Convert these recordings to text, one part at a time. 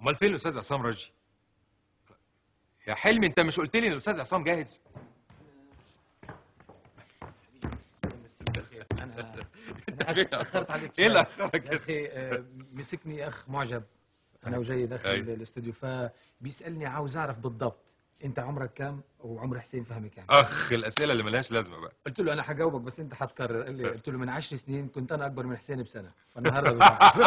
امال فين الاستاذ عصام رجي يا حلمي انت مش قلت لي ان الاستاذ عصام جاهز انا انا آسف، اثرت عليك ايه اللي شوية. اخرك يا كده اخي آه، مسكني اخ معجب انا وجاي داخل أيوة. الاستوديو فبيسالني عاوز اعرف بالضبط انت عمرك كام وعمر حسين فهمي كام اخ الاسئله اللي ملهاش لازمه بقى قلت له انا حجاوبك بس انت حتقرر قال لي قلت له من عشر سنين كنت انا اكبر من حسين بسنه فالنهارده بتعرف.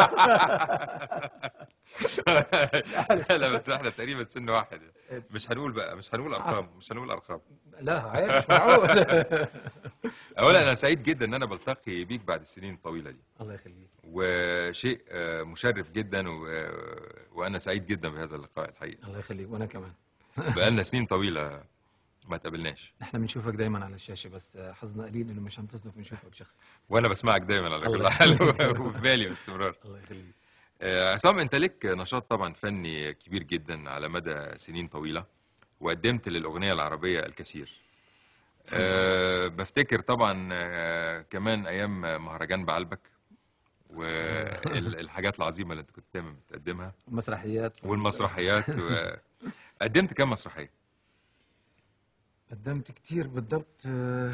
لا لا بس احنا تقريبا سن واحد مش هنقول بقى مش هنقول ارقام مش هنقول ارقام لا عيب مش معقول اولا انا سعيد جدا ان انا بلتقي بيك بعد السنين الطويله دي الله يخليك وشيء آه، مشرف جدا و... وانا سعيد جدا بهذا اللقاء الحقيقه الله يخليك وانا كمان بقالنا سنين طويله ما تقابلناش نحن بنشوفك دايما على الشاشه بس حظنا قليل انه مش هنتصدف نشوفك شخصي وانا بسمعك دايما على كل الله حال يخليك. وفي بالي باستمرار الله يخليك آه، عصام انت لك نشاط طبعا فني كبير جدا على مدى سنين طويله وقدمت للاغنيه العربيه الكثير أه بفتكر طبعا آه، كمان ايام مهرجان بعلبك والحاجات العظيمه اللي انت كنت دايما بتقدمها مسرحيات والمسرحيات و... قدمت كام مسرحيه قدمت كتير بالضبط آه،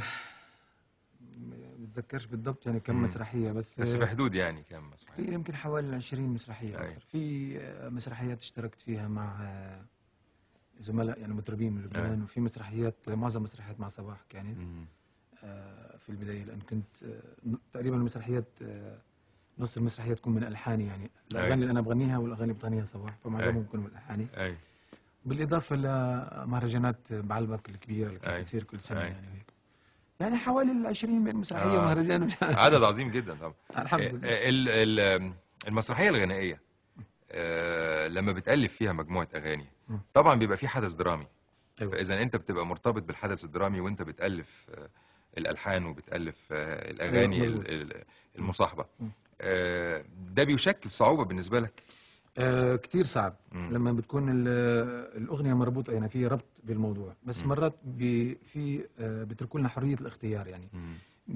ما بتذكرش بالضبط يعني كم مم. مسرحيه بس بس آه، في حدود يعني كام مسرحيه كتير يمكن حوالي 20 مسرحيه أي. أكثر في آه، مسرحيات اشتركت فيها مع آه، زملاء يعني مطربين من لبنان وفي مسرحيات معظم مسرحيات مع صباح كانت مم. آه، في البدايه لان كنت آه، ن- تقريبا المسرحيات آه، نص المسرحيات تكون من الحاني يعني الاغاني اللي انا بغنيها والاغاني اللي بتغنيها صباح فمعظمهم بيكون من الحاني اي بالاضافه لمهرجانات بعلبك الكبيره اللي أي. كانت تصير كل سنه أي. يعني هيك يعني حوالي ال 20 من مسرحيه آه. ومهرجان عدد عظيم جدا طبعا الحمد لله آه، ال- ال- المسرحيه الغنائيه آه، لما بتالف فيها مجموعه اغاني مم. طبعا بيبقى في حدث درامي أيوة. فاذا انت بتبقى مرتبط بالحدث الدرامي وانت بتالف آه، الالحان وبتالف آه، الاغاني أيوة، ال- مظبوط. ال- المصاحبه مم. آه، ده بيشكل صعوبه بالنسبه لك آه كتير صعب مم. لما بتكون ال- الاغنيه مربوطه يعني في ربط بالموضوع بس مم. مرات بي في آه بيتركوا لنا حريه الاختيار يعني مم.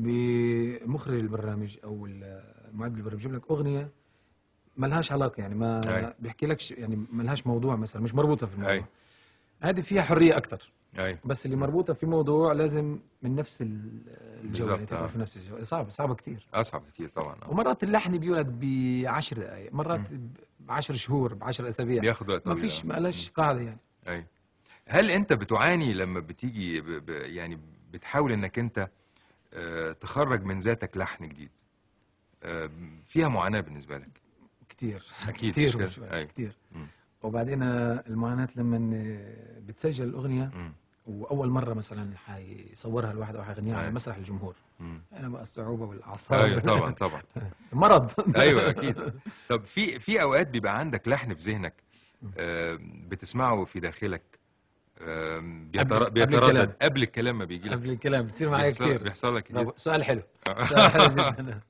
بمخرج البرنامج او المعد البرنامج بيجيب لك اغنيه ما لهاش علاقه يعني ما أي. بيحكي لكش يعني ما لهاش موضوع مثلا مش مربوطه في الموضوع أي. هذه فيها حريه اكثر اي بس اللي مربوطه في موضوع لازم من نفس ال- الجو يعني بالظبط، آه. تبقى في نفس الجو صعبه صعبه كتير اصعب كتير طبعا آه. ومرات اللحن بيولد بعشر دقائق مرات بعشر شهور بعشر اسابيع بياخد وقت ما طويل فيش آه. ما لهاش قاعده يعني اي هل انت بتعاني لما بتيجي ب... ب... يعني بتحاول انك انت آه، تخرج من ذاتك لحن جديد آه، فيها معاناة بالنسبة لك كتير أكيد، مش كتير كده؟ وشوي، أي. كتير مم. وبعدين آه، المعاناة لما آه، بتسجل الأغنية مم. وأول مرة مثلا حيصورها الواحد أو حيغنيها على أي. مسرح الجمهور مم. أنا بقى الصعوبة والأعصاب ايوه طبعا طبعا مرض ايوه اكيد طب في في اوقات بيبقى عندك لحن في ذهنك آه، بتسمعه في داخلك آه، بيتر- قبل- قبل بيتردد الكلام. قبل الكلام ما بيجي لك قبل الكلام بتصير معي بيحصل, كتير بيحصل لك كتير طب سؤال حلو آه. سؤال حلو جدا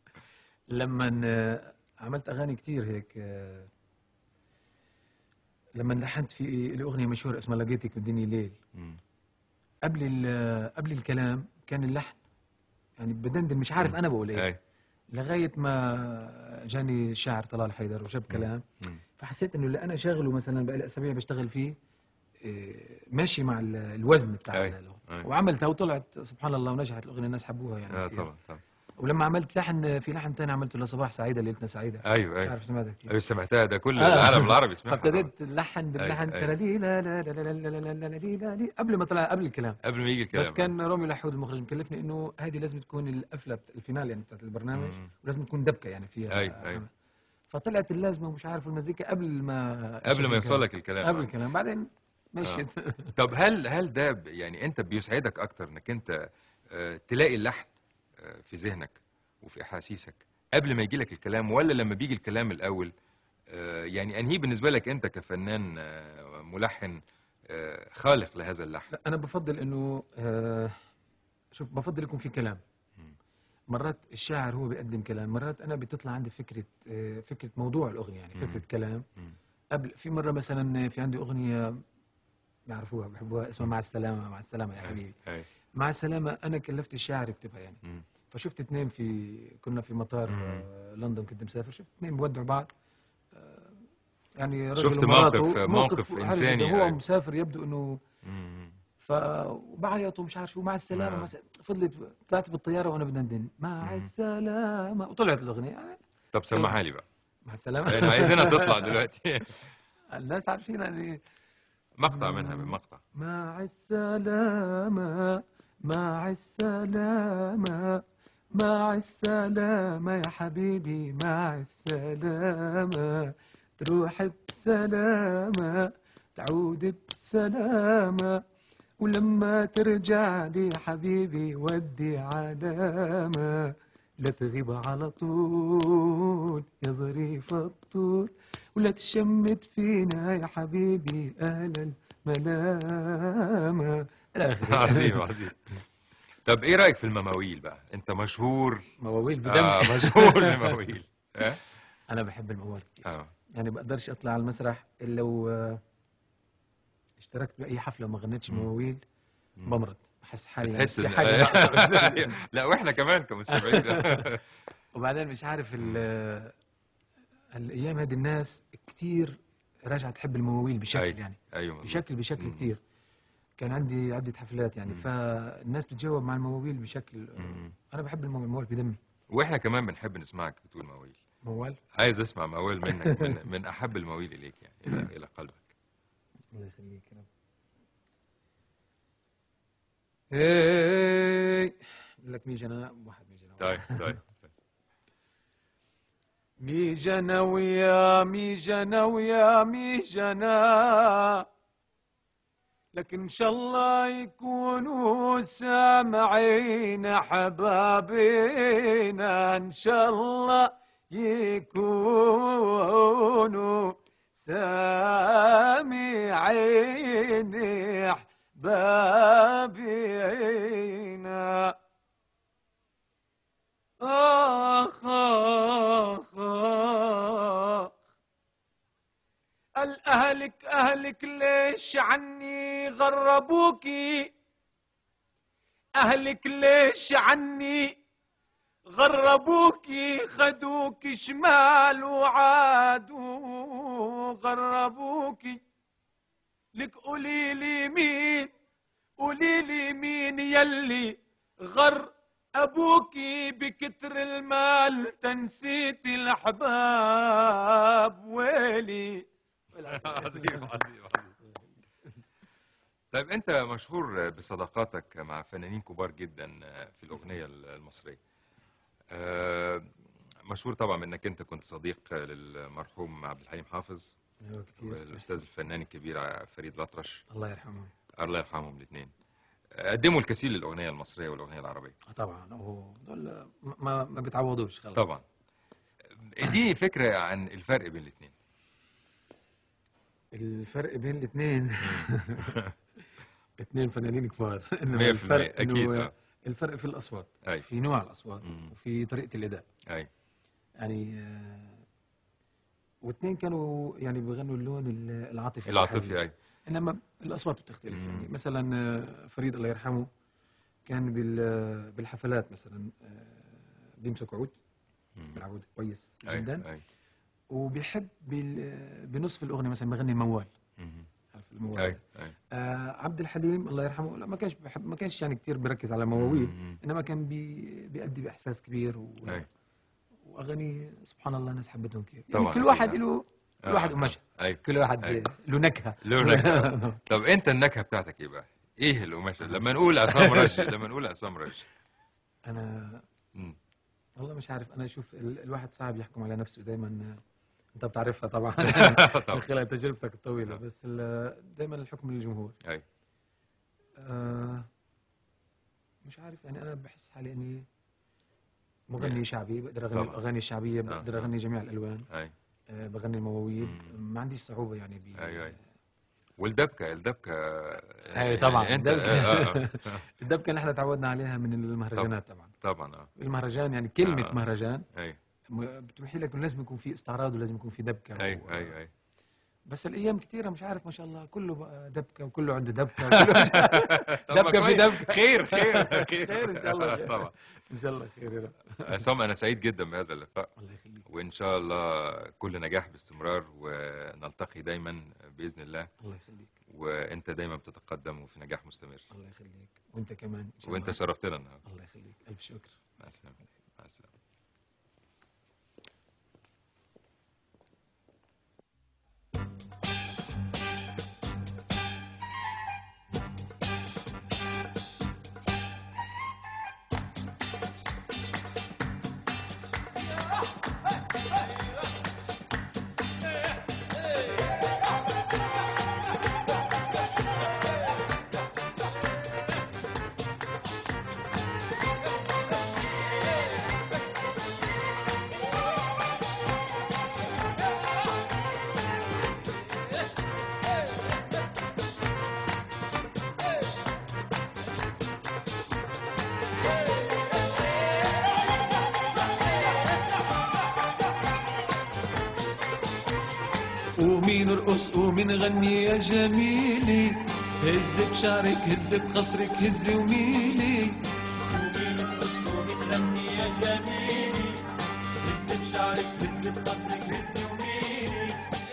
لما آه، عملت أغاني كتير هيك آه، لما لحنت في الأغنية مشهورة اسمها لقيتك وديني ليل مم. قبل ال- قبل الكلام كان اللحن يعني بدندن مش عارف انا بقول ايه أي. لغايه ما جاني الشاعر طلال حيدر وجاب كلام مم. فحسيت انه اللي انا شاغله مثلا بقالي اسابيع بشتغل فيه إيه، ماشي مع ال- الوزن بتاع أي. الأغنية. أي. وعملتها وطلعت سبحان الله ونجحت الاغنيه الناس حبوها يعني اه كتير. طبعا طبعا ولما عملت لحن في لحن تاني عملته لصباح سعيده ليلتنا سعيده ايوه مش ايوه عارف سمعتها كتير ايوه سمعتها ده كل آه. العالم العربي سمعها فابتديت اللحن باللحن أي. ترى لا لا لا لا لا لا لا لا لا لا لا قبل ما طلع قبل الكلام قبل ما يجي الكلام بس كان رامي لحود المخرج مكلفني انه هذه لازم تكون القفله بت- الفينال يعني بتاعت البرنامج مم. ولازم تكون دبكه يعني فيها أي- أي. عمل. فطلعت اللازمه ومش عارف المزيكا قبل ما قبل أشوف ما يوصل الكلام. لك الكلام قبل آه. الكلام بعدين مشيت طب هل هل ده ب- يعني انت بيسعدك اكتر انك انت آه، تلاقي اللحن آه، في ذهنك وفي احاسيسك قبل ما يجي لك الكلام ولا لما بيجي الكلام الاول آه، يعني انهي بالنسبه لك انت كفنان آه، ملحن آه، خالق لهذا اللحن لا انا بفضل انه آه، شوف بفضل يكون في كلام مم. مرات الشاعر هو بيقدم كلام مرات انا بتطلع عندي فكره آه، فكره موضوع الاغنيه يعني مم. فكره كلام مم. قبل في مره مثلا في عندي اغنيه بيعرفوها بحبوها اسمها مع السلامه مع السلامه يا أي- حبيبي أي. مع السلامه انا كلفت الشاعر يكتبها يعني مم. فشفت اثنين في كنا في مطار مم. آه، لندن كنت مسافر شفت اثنين بودعوا بعض آه، يعني رجل شفت ومراته، موقف- موقف حرج إنساني جداً. هو يعني. مسافر يبدو انه مم. فبعيط ومش عارف شو مع السلامه آه. مثلا فضلت طلعت بالطياره وانا بدندن مع مم. السلامه وطلعت الاغنيه يعني طب سمعها لي بقى مع السلامه لأن عايزينها تطلع دلوقتي الناس عارفين يعني مقطع منها بمقطع مع السلامة مع السلامة مع السلامة يا حبيبي مع السلامة تروح بسلامة تعود بسلامة ولما ترجع لي حبيبي ودي علامة لا تغيب على طول يا ظريف الطول ولا تشمت فينا يا حبيبي أهل الملامة إلى آخره عظيم عظيم طب ايه رايك في المواويل بقى انت مشهور مواويل بدم آه مشهور بالمواويل اه أنا بحب الموال كتير اه يعني بقدرش أطلع على المسرح إلا لو آه، اشتركت بأي حفلة وما غنيتش مم. مواويل مم. بمرض بحس حالي يعني بتحس في إن- حاجة ناقصة. لا واحنا كمان كمستمعين وبعدين مش عارف ال الايام هذه الناس كتير راجعه تحب المواويل بشكل أي. يعني ايوه مظبوط. بشكل بشكل مم. كتير كان عندي عده حفلات يعني مم. فالناس بتجاوب مع المواويل بشكل مم. انا بحب الموال الموال بدمي واحنا كمان بنحب نسمعك بتقول مواويل موال عايز اسمع مواويل منك من, من احب المواويل اليك يعني الى الى قلبك الله يخليك يا رب هي بقول لك ميجنا واحد ميجنا طيب طيب ميجنا ويا ميجنا ويا ميجنا لكن ان شاء الله يكونوا سامعين حبابينا ان شاء الله يكونوا سامعين حبابينا آخ آخ آخ الأهلك أهلك ليش عني غربوكي أهلك ليش عني غربوكي خدوك شمال وعادوا غربوكي لك قولي لي مين قولي لي مين يلي غر أبوكي بكتر المال تنسيت الأحباب ويلي عظيم عظيم عظيم طيب انت مشهور بصداقاتك مع فنانين كبار جدا في الاغنيه المصريه آه، مشهور طبعا انك انت كنت صديق للمرحوم عبد الحليم حافظ ايوه كتير والاستاذ الفنان الكبير فريد الأطرش الله يرحمه الله يرحمهم الاثنين قدموا الكثير للاغنيه المصريه والاغنيه العربيه آه طبعا هو دول ما ما بيتعوضوش خلاص طبعا اديني فكره عن الفرق بين الاثنين الفرق بين الاثنين اثنين فنانين كبار انما 100% الفرق اكيد انه اه الفرق في الاصوات أي. في نوع الاصوات مم. وفي طريقه الاداء اي يعني آه، واثنين كانوا يعني بيغنوا اللون ال- العاطفي العاطفي الحزين. اي انما الاصوات بتختلف مم. يعني مثلا آه، فريد الله يرحمه كان بال- بالحفلات مثلا آه، بيمسك عود مم. بالعود كويس أي، جدا أي. وبيحب بال- بنصف الاغنيه مثلا بغني الموال مم. عارف الموال اي اي آه عبد الحليم الله يرحمه لا ما كانش بحب ما كانش يعني كثير بيركز على مواويل مم. انما كان بي بيأدي باحساس كبير و... أي. واغاني سبحان الله الناس حبتهم كثير طبعاً يعني كل أكيد، واحد آه. له كل آه، واحد آه. قماشه اي كل واحد أي. له نكهه له نكهة. طب انت النكهه بتاعتك ايه بقى؟ ايه القماشه؟ لما نقول عصام رشدي لما نقول عصام رشدي انا مم. والله مش عارف انا اشوف ال... الواحد صعب يحكم على نفسه دائما انت بتعرفها طبعا طبعا من خلال تجربتك الطويله آه. بس دائما الحكم للجمهور اي آه مش عارف يعني انا بحس حالي اني مغني شعبي بقدر اغني طبعاً. الاغاني الشعبيه بقدر آه. اغني جميع الالوان اي آه بغني المواويل مم. ما عنديش صعوبه يعني ب أيوة، أيوة. والدبكه الدبكه أي طبعاً، انت الدبكة. آه، آه. الدبكه نحن تعودنا عليها من المهرجانات طبعا طبعا اه المهرجان يعني كلمه آه. مهرجان اي م- بتوحي لك انه لازم يكون في استعراض ولازم يكون في دبكه اي و- اي اي بس الايام كثيره مش عارف ما شاء الله كله بقى دبكه وكله عنده دبكه وكله مش عارف. طب ما دبكه في كويس. دبكه خير خير خير ان شاء الله خير. طبعا ان شاء الله خير يا رب عصام انا سعيد جدا بهذا اللقاء الله يخليك وان شاء الله كل نجاح باستمرار ونلتقي دايما باذن الله الله يخليك وانت دايما بتتقدم وفي نجاح مستمر الله يخليك وانت كمان إن شاء وانت الله. شرفتنا النهارده الله يخليك الف شكر مع السلامه مع السلامه قومي نرقص قومي نغني يا جميلي هز بشعرك هز بخصرك هزي وميلي قومي نرقص قومي نغني يا جميلي هز بشعرك هز بخصرك هزي وميلي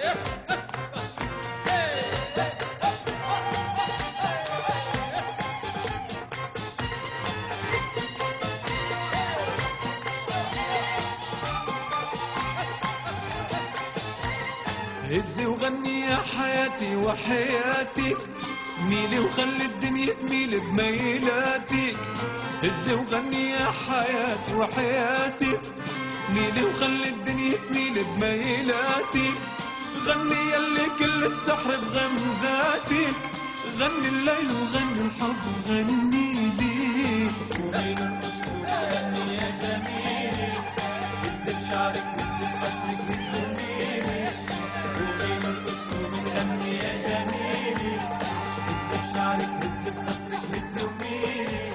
هزي وغني يا حياتي وحياتك ميلي وخلي الدنيا تميل بميلاتك هزي وغني يا حياتي وحياتك ميلي وخلي الدنيا تميل بميلاتك غني يلي كل السحر بغمزاتك غني الليل وغني الحب وغني لي قومي نرقص وغني يا جميلي هز بشعرك هز بخصرك هز وميلي قومي نرقص قومي نغني يا جميلي هز بشعرك هز بخصرك هز وميلي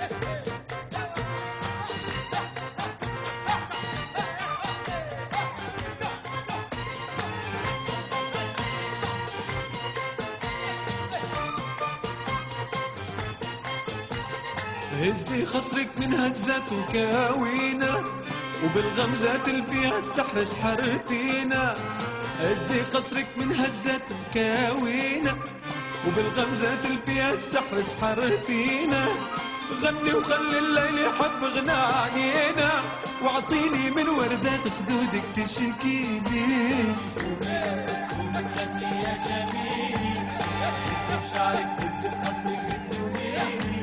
هزي خصرك من هزات وكاوينا وبالغمزات اللي فيها السحر سحرتينا هزي خصرك من هزات وكاوينا وبالغمزات اللي فيها السحر سحرتينا غني وخلي الليل يحب غنانينا واعطيني من وردات خدودك تشكيلي شعرك هز بخصرك هز وميلي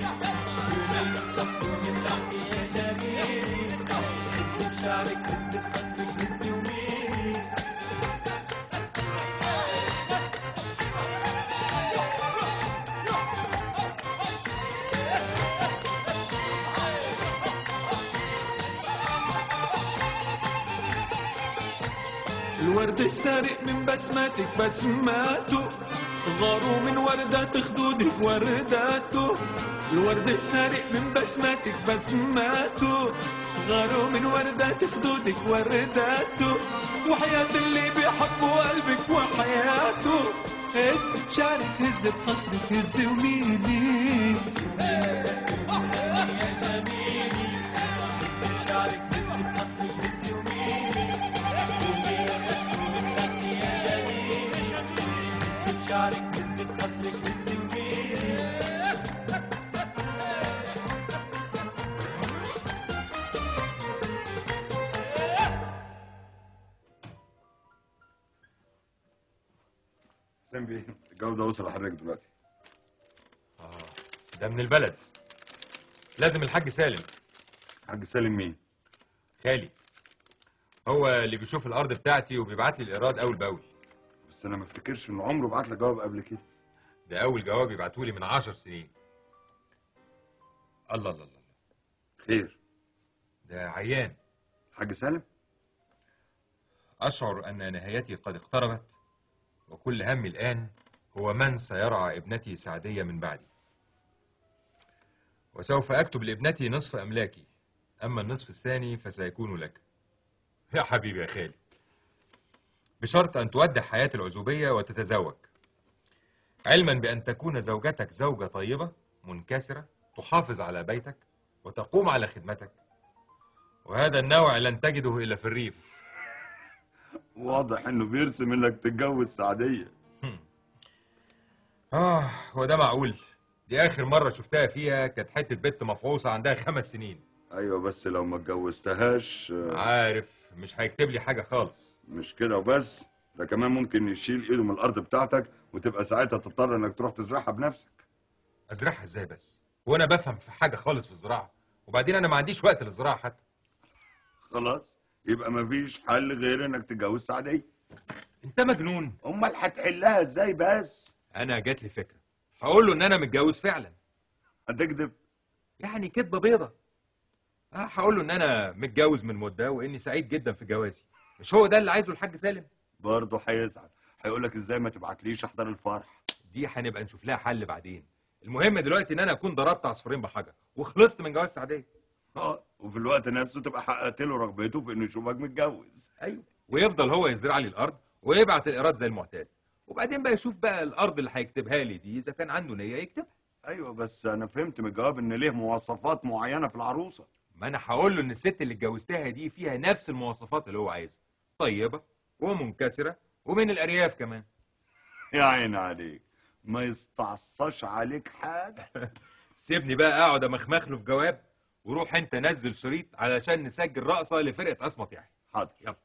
شعرك هز بخصرك هز وميلي الورد السارق من بسماتك بسماته غاروا من وردات خدودك ورداته الورد السارق من بسماتك بسماته غاروا من وردات خدودك ورداته وحياة اللي بيحبوا قلبك وحياته هز بشعرك هز بخصرك هز وميلي شعرك هز بخصرك هز وميلي شعرك هز بخصرك هز وميلي حسين بيه الجو ده وصل لحضرتك دلوقتي آه ده من البلد لازم الحاج سالم حاج سالم مين؟ خالي هو اللي بيشوف الارض بتاعتي وبيبعت لي الايراد اول باول بس انا ما افتكرش انه عمره بعت لك جواب قبل كده ده اول جواب يبعته لي من عشر سنين الله الله الله خير ده عيان حاج سالم أشعر أن نهايتي قد اقتربت وكل همي الآن هو من سيرعى ابنتي سعدية من بعدي وسوف أكتب لابنتي نصف أملاكي أما النصف الثاني فسيكون لك يا حبيبي يا خالي بشرط أن تودع حياة العزوبية وتتزوج علما بأن تكون زوجتك زوجة طيبة منكسرة تحافظ على بيتك وتقوم على خدمتك وهذا النوع لن تجده إلا في الريف واضح انه بيرسم انك تتجوز سعديه آه هو ده معقول دي آخر مرة شفتها فيها كانت حتة بنت مفعوصة عندها خمس سنين ايوه بس لو ما اتجوزتهاش آه، عارف مش هيكتب لي حاجة خالص مش كده وبس ده كمان ممكن يشيل ايده من الارض بتاعتك وتبقى ساعتها تضطر انك تروح تزرعها بنفسك أزرعها إزاي بس وأنا بفهم في حاجة خالص في الزراعة وبعدين أنا ما عنديش وقت للزراعة حتى خلاص يبقى مفيش حل غير انك تتجوز سعديه أنت مجنون امال هتحلها ازاي بس أنا جات لي فكرة هقول له إن أنا متجوز فعلا هتكذب يعني كدبة بيضة آه هقول له إن أنا متجوز من مدة وإني سعيد جدا في جوازي مش هو ده اللي عايزه الحاج سالم برضه هيزعل هيقول لك ازاي ما تبعتليش احضر الفرح دي هنبقى نشوف لها حل بعدين المهم دلوقتي ان انا اكون ضربت عصفورين بحجر وخلصت من جواز سعديه اه وفي الوقت نفسه تبقى حققت له رغبته في انه يشوفك متجوز ايوه ويفضل هو يزرع لي الارض ويبعت الايراد زي المعتاد وبعدين بقى يشوف بقى الارض اللي هيكتبها لي دي اذا كان عنده نيه يكتبها ايوه بس انا فهمت من الجواب ان ليه مواصفات معينه في العروسه ما انا هقول له ان الست اللي اتجوزتها دي فيها نفس المواصفات اللي هو عايزها طيبه ومنكسره ومن الارياف كمان يا عين عليك ما يستعصاش عليك حاجه سيبني بقى اقعد امخمخ له في جواب وروح انت نزل شريط علشان نسجل رقصه لفرقه اسمط يحيى حاضر يلا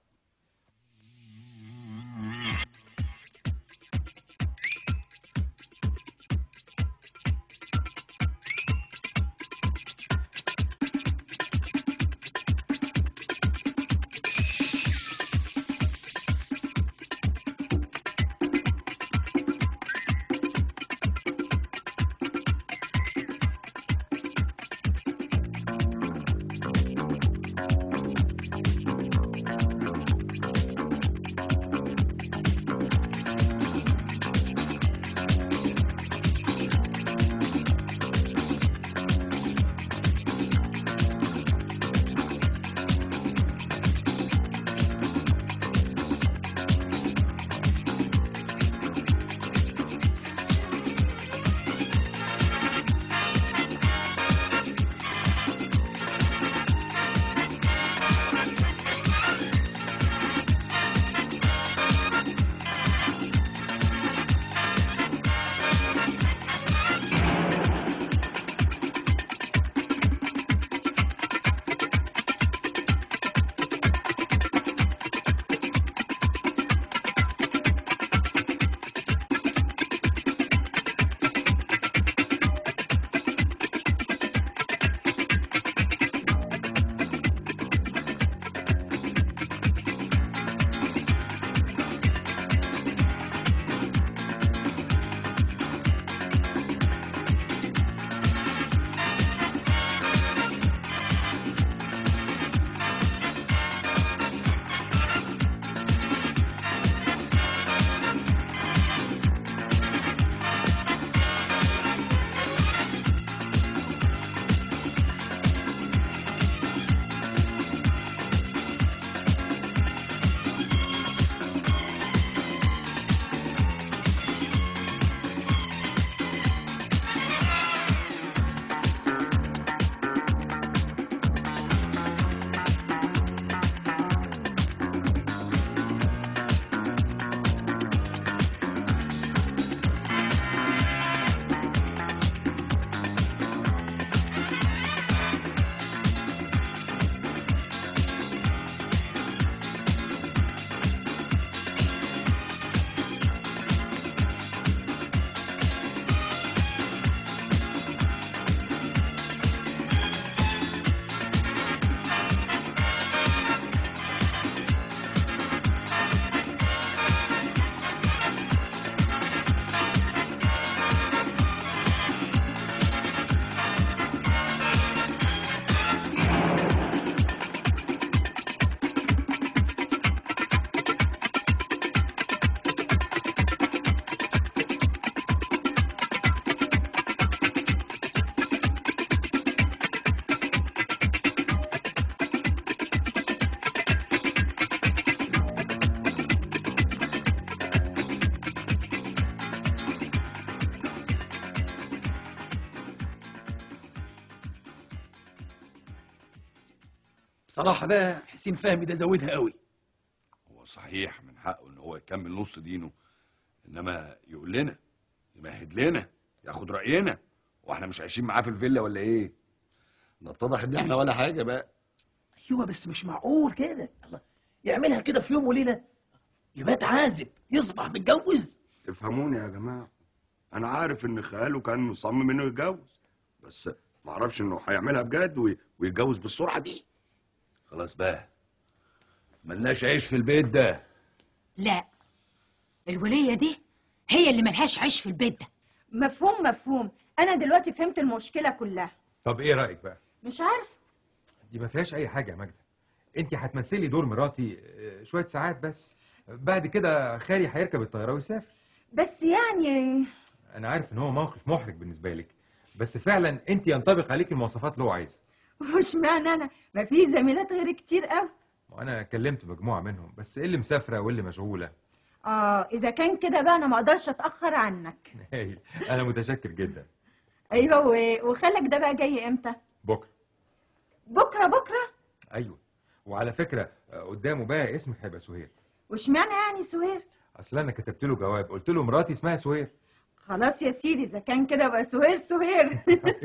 بصراحه بقى حسين فهمي ده زودها قوي هو صحيح من حقه ان هو يكمل نص دينه انما يقول لنا يمهد لنا ياخد راينا واحنا مش عايشين معاه في الفيلا ولا ايه نتضح ان احنا ولا حاجه بقى ايوه بس مش معقول كده الله يعملها كده في يوم وليله يبات عازب يصبح متجوز افهموني يا جماعه انا عارف ان خاله كان مصمم انه يتجوز بس ما اعرفش انه هيعملها بجد وي- ويتجوز بالسرعه دي خلاص بقى ملناش عيش في البيت ده لا الولية دي هي اللي ملهاش عيش في البيت ده مفهوم مفهوم انا دلوقتي فهمت المشكله كلها طب ايه رايك بقى مش عارف دي ما فيهاش اي حاجه يا ماجده انت هتمثلي دور مراتي آه، شويه ساعات بس بعد كده خالي هيركب الطياره ويسافر بس يعني انا عارف ان هو موقف محرج بالنسبه لك بس فعلا انت ينطبق عليك المواصفات اللي هو عايزها مش معنى انا ما في زميلات غيري كتير قوي وانا كلمت مجموعه منهم بس اللي مسافره واللي مشغوله اه اذا كان كده بقى انا ما اقدرش اتاخر عنك هايل انا متشكر جدا ايوه و- وخالك ده بقى جاي امتى بكره بكره بكره ايوه وعلى فكره آه، قدامه بقى اسمك هيبقى سهير واشمعنى يعني سهير اصل انا كتبت له جواب قلت له مراتي اسمها سهير خلاص يا سيدي اذا كان كده بقى سهير سهير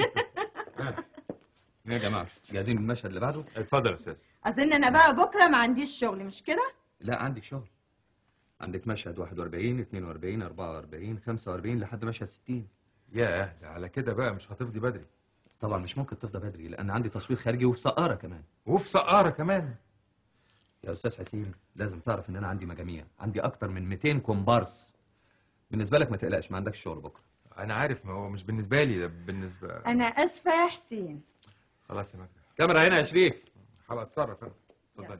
ايه يا جماعه جاهزين للمشهد اللي بعده اتفضل يا استاذ اظن انا بقى بكره ما عنديش شغل مش كده لا عندك شغل عندك مشهد 41 42 44 45 لحد مشهد 60 ياه ده على كده بقى مش هتفضي بدري طبعا مش ممكن تفضى بدري لان عندي تصوير خارجي وفي سقاره كمان وفي سقاره كمان يا استاذ حسين لازم تعرف ان انا عندي مجاميع عندي اكتر من 200 كومبارس بالنسبه لك ما تقلقش ما عندكش شغل بكره انا عارف ما هو مش بالنسبه لي ده بالنسبه انا اسفه يا حسين خلاص يا ماجده كاميرا هنا يا شريف هبقى اتصرف انا اتفضل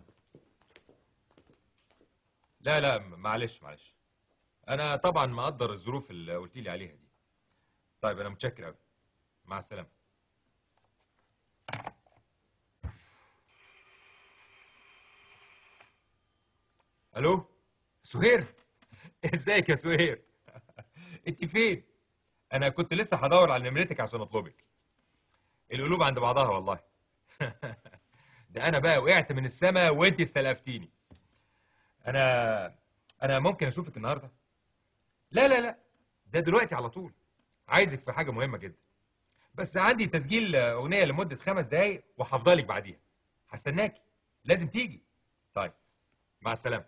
لا لا معلش معلش انا طبعا مقدر الظروف اللي قلت لي عليها دي طيب انا متشكر قوي مع السلامه الو سهير ازيك يا سهير انت فين انا كنت لسه هدور على نمرتك عشان اطلبك القلوب عند بعضها والله ده انا بقى وقعت من السما وانت استلفتيني انا انا ممكن اشوفك النهارده لا لا لا ده دلوقتي على طول عايزك في حاجه مهمه جدا بس عندي تسجيل اغنيه لمده خمس دقايق وهفضلك بعديها هستناكي لازم تيجي طيب مع السلامه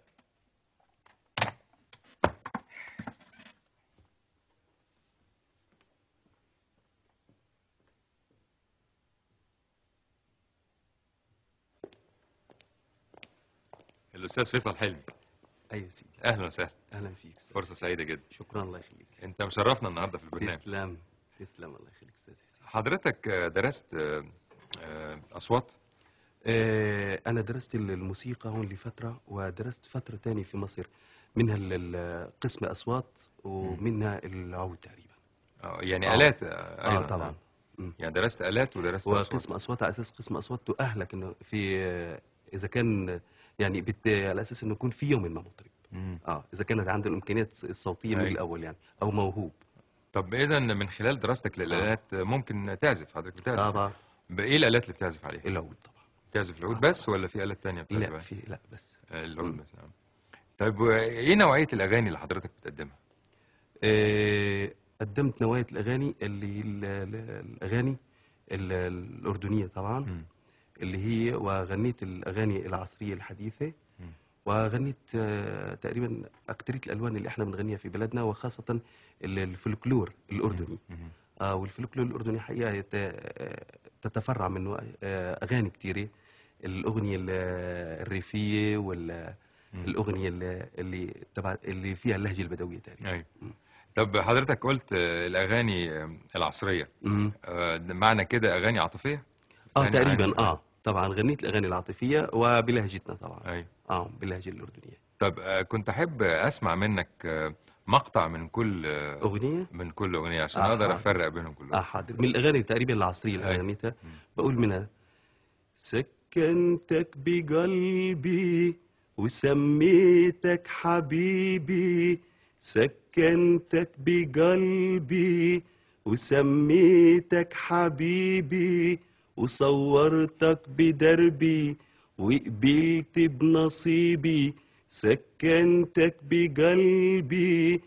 الاستاذ فيصل حلمي ايوه يا سيدي اهلا وسهلا اهلا فيك أستاذ. فرصه سعيده جدا شكرا الله يخليك انت مشرفنا النهارده في البرنامج تسلم تسلم الله يخليك استاذ حسين حضرتك درست آه، آه، اصوات آه انا درست الموسيقى هون لفتره ودرست فتره تانية في مصر منها ال- ال- قسم اصوات ومنها العود تقريبا اه يعني آه. الات آه، اه ايضا طبعا مم. يعني درست الات ودرست اصوات وقسم اصوات على اساس قسم اصوات تؤهلك انه في آه، اذا كان يعني بت على اساس انه يكون في يوم ما مطرب مم. اه اذا كانت عنده الامكانيات الصوتيه من أيوة. الاول يعني او موهوب طب اذا من خلال دراستك للالات ممكن تعزف حضرتك بتعزف طبعا بايه الالات اللي بتعزف عليها العود طبعا بتعزف العود بس ولا في الات تانية بتعزف لا عليها في لا بس آه، العود مم. بس نعم طيب وايه نوعيه الاغاني اللي حضرتك بتقدمها آه، قدمت نوعية الأغاني اللي ال- ال- الأغاني ال- الأردنية طبعا مم. اللي هي وغنيت الأغاني العصرية الحديثة مم. وغنيت آه، تقريبا أكترية الألوان اللي احنا بنغنيها في بلدنا وخاصة ال- الفلكلور الأردني مم. آه والفلكلور الأردني حقيقة يت- آه، تتفرع منه آه، أغاني كتيرة الأغنية ال- الريفية والأغنية اللي تبع اللي فيها اللهجة البدوية تقريبا ايوه طب حضرتك قلت آه، الاغاني آه، العصريه مم. آه، ده معنى كده اغاني عاطفيه اه أغاني تقريبا عن- اه طبعا غنيت الاغاني العاطفيه وبلهجتنا طبعا ايوه اه باللهجه الاردنيه طب آه، كنت احب اسمع منك آه، مقطع من كل آه، اغنيه من كل اغنيه عشان آه، اقدر آه. افرق بينهم كلهم اه حاضر من الاغاني تقريبا العصريه اللي أيوة. غنيتها بقول منها سكنتك بقلبي وسميتك حبيبي سكنتك بقلبي وسميتك حبيبي وصورتك بدربي وقبلت بنصيبي سكنتك بقلبي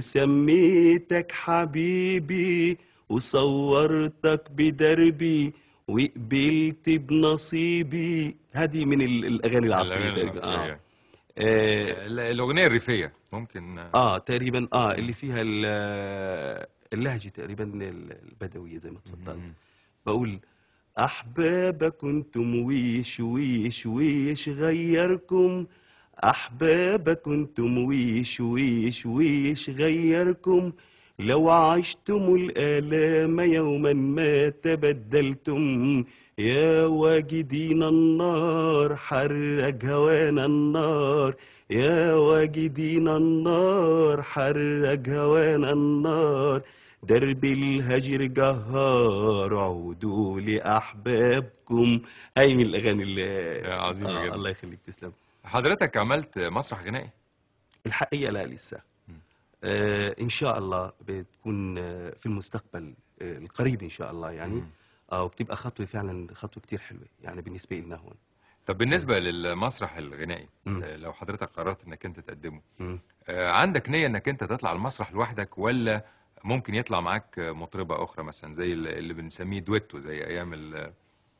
وسميتك حبيبي وصورتك بدربي وقبلت بنصيبي هذه من ال- الاغاني العصريه الأغاني تقريبا العصرية. اه آه، ال- الأغنية الريفية ممكن اه تقريبا اه اللي فيها ال- اللهجه تقريبا ال- البدويه زي ما تفضلت بقول احبابك انتم ويش ويش ويش غيركم احبابك انتم ويش ويش ويش غيركم لو عشتم الآلام يوما ما تبدلتم يا واجدين النار حرق هوانا النار يا واجدين النار حرق هوانا النار درب الهجر جهار عودوا لأحبابكم أي من الأغاني اللي عظيمة جدا. الله يخليك تسلم حضرتك عملت مسرح غنائي الحقيقة لا لسه آه إن شاء الله بتكون آه في المستقبل آه القريب إن شاء الله يعني آه وبتبقى خطوة فعلا خطوة كتير حلوة يعني بالنسبة لنا هون طب بالنسبة للمسرح الغنائي آه، لو حضرتك قررت انك انت تقدمه مم. آه، عندك نية انك انت تطلع المسرح لوحدك ولا ممكن يطلع معاك مطربة اخرى مثلا زي اللي اللي بنسميه دويتو زي ايام ال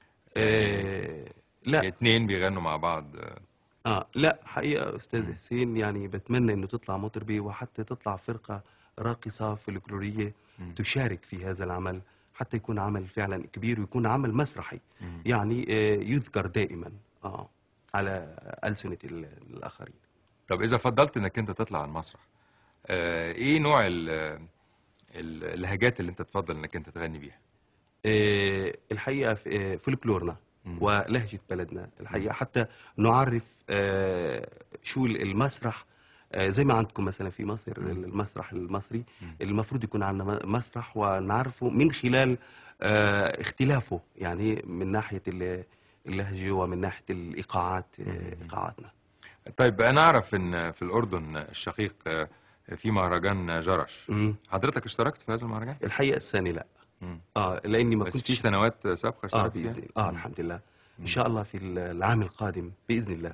آه لا اتنين بيغنوا مع بعض آه، اه لا حقيقة أستاذ حسين يعني بتمنى إنه تطلع مطربة وحتى تطلع فرقة راقصة فلكلورية تشارك في هذا العمل حتى يكون عمل فعلا كبير ويكون عمل مسرحي يعني آه يذكر دائما اه على ألسنة ال- الآخرين طب اذا فضلت انك انت تطلع على المسرح آه، ايه نوع ال- ال- اللهجات اللي انت تفضل انك انت تغني بيها آه، الحقيقة ف- آه، فلكلورنا ولهجة بلدنا الحقيقة حتى نعرف آه، شو ال- المسرح آه، زي ما عندكم مثلا في مصر المسرح المصري المفروض يكون عندنا م- مسرح ونعرفه من خلال آه، اختلافه يعني من ناحية ال- اللهجة ومن ناحية الإيقاعات آه، إيقاعاتنا طيب انا اعرف ان في الاردن الشقيق آه، في مهرجان جرش حضرتك اشتركت في هذا المهرجان الحقيقة الثاني لا مم. اه لاني ما بس كنتش في سنوات سابقة اه اشتركت فيها باذن اه الحمد لله ان شاء الله في العام القادم باذن الله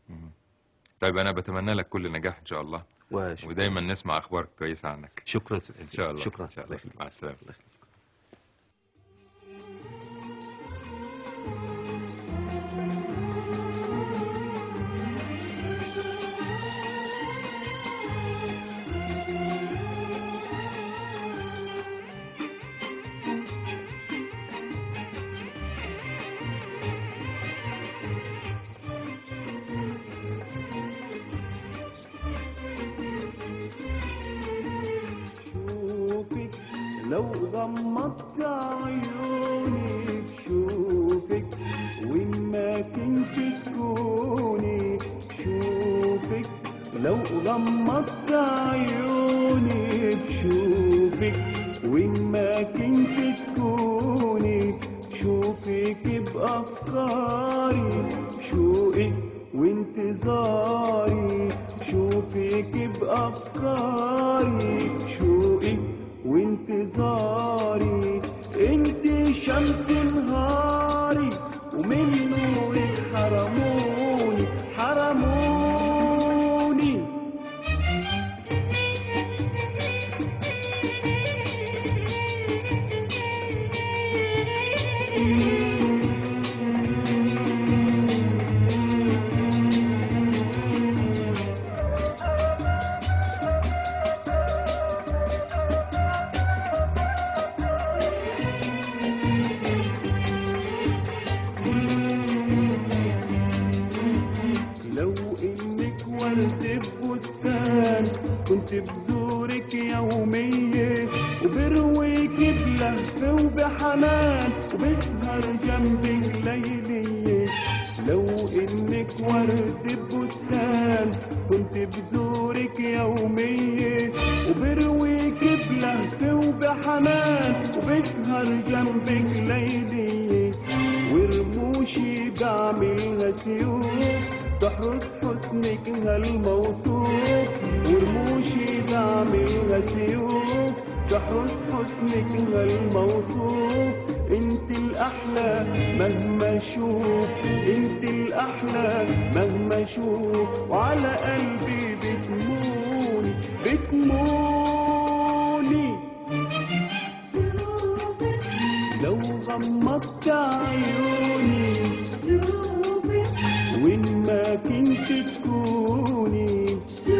طيب انا بتمنى لك كل نجاح ان شاء الله وشكرا. ودايما نسمع اخبار كويسه عنك شكرا ان شاء الله شكرا ان شاء الله مع السلامه شوفك لو غمضت عيوني بشوفك وين ما كنت تكوني شوفك لو غمضت عيوني بشوفك وين ما كنت تكوني شوفك بأفكاري شوقي وانتظاري شوفك بأفكاري شوقي وانتظاري انت شمس نهاري ومن نورك حرموني حرموني لو انك ورد ببستان كنت بزورك يوميا وبرويك بلهفة وبحنان وبسهر جنبك ليلية لو انك ورد ببستان كنت بزورك يوميا وبرويك بلهفة وبحنان وبسهر جنبك ليلية ورموشي بعملها سيوف تحرس حسنك هالموصوف ورموشي بعملها سيوف تحرس حسنك هالموصوف انت الاحلى مهما اشوف انت الاحلى مهما اشوف وعلى قلبي بتموني بتموني لو غمضت عيوني وين ما كنت تكوني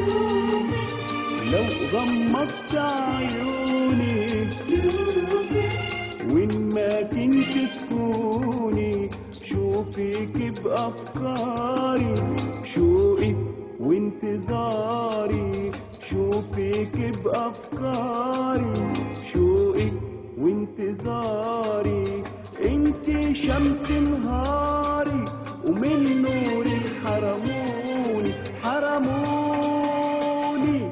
لو غمضت عيوني وين ما كنت تكوني شوفك بأفكاري شوقي وانتظاري شوفك بأفكاري شوقي وانتظاري انت شمس نهاري ومن نورك حرموني حرموني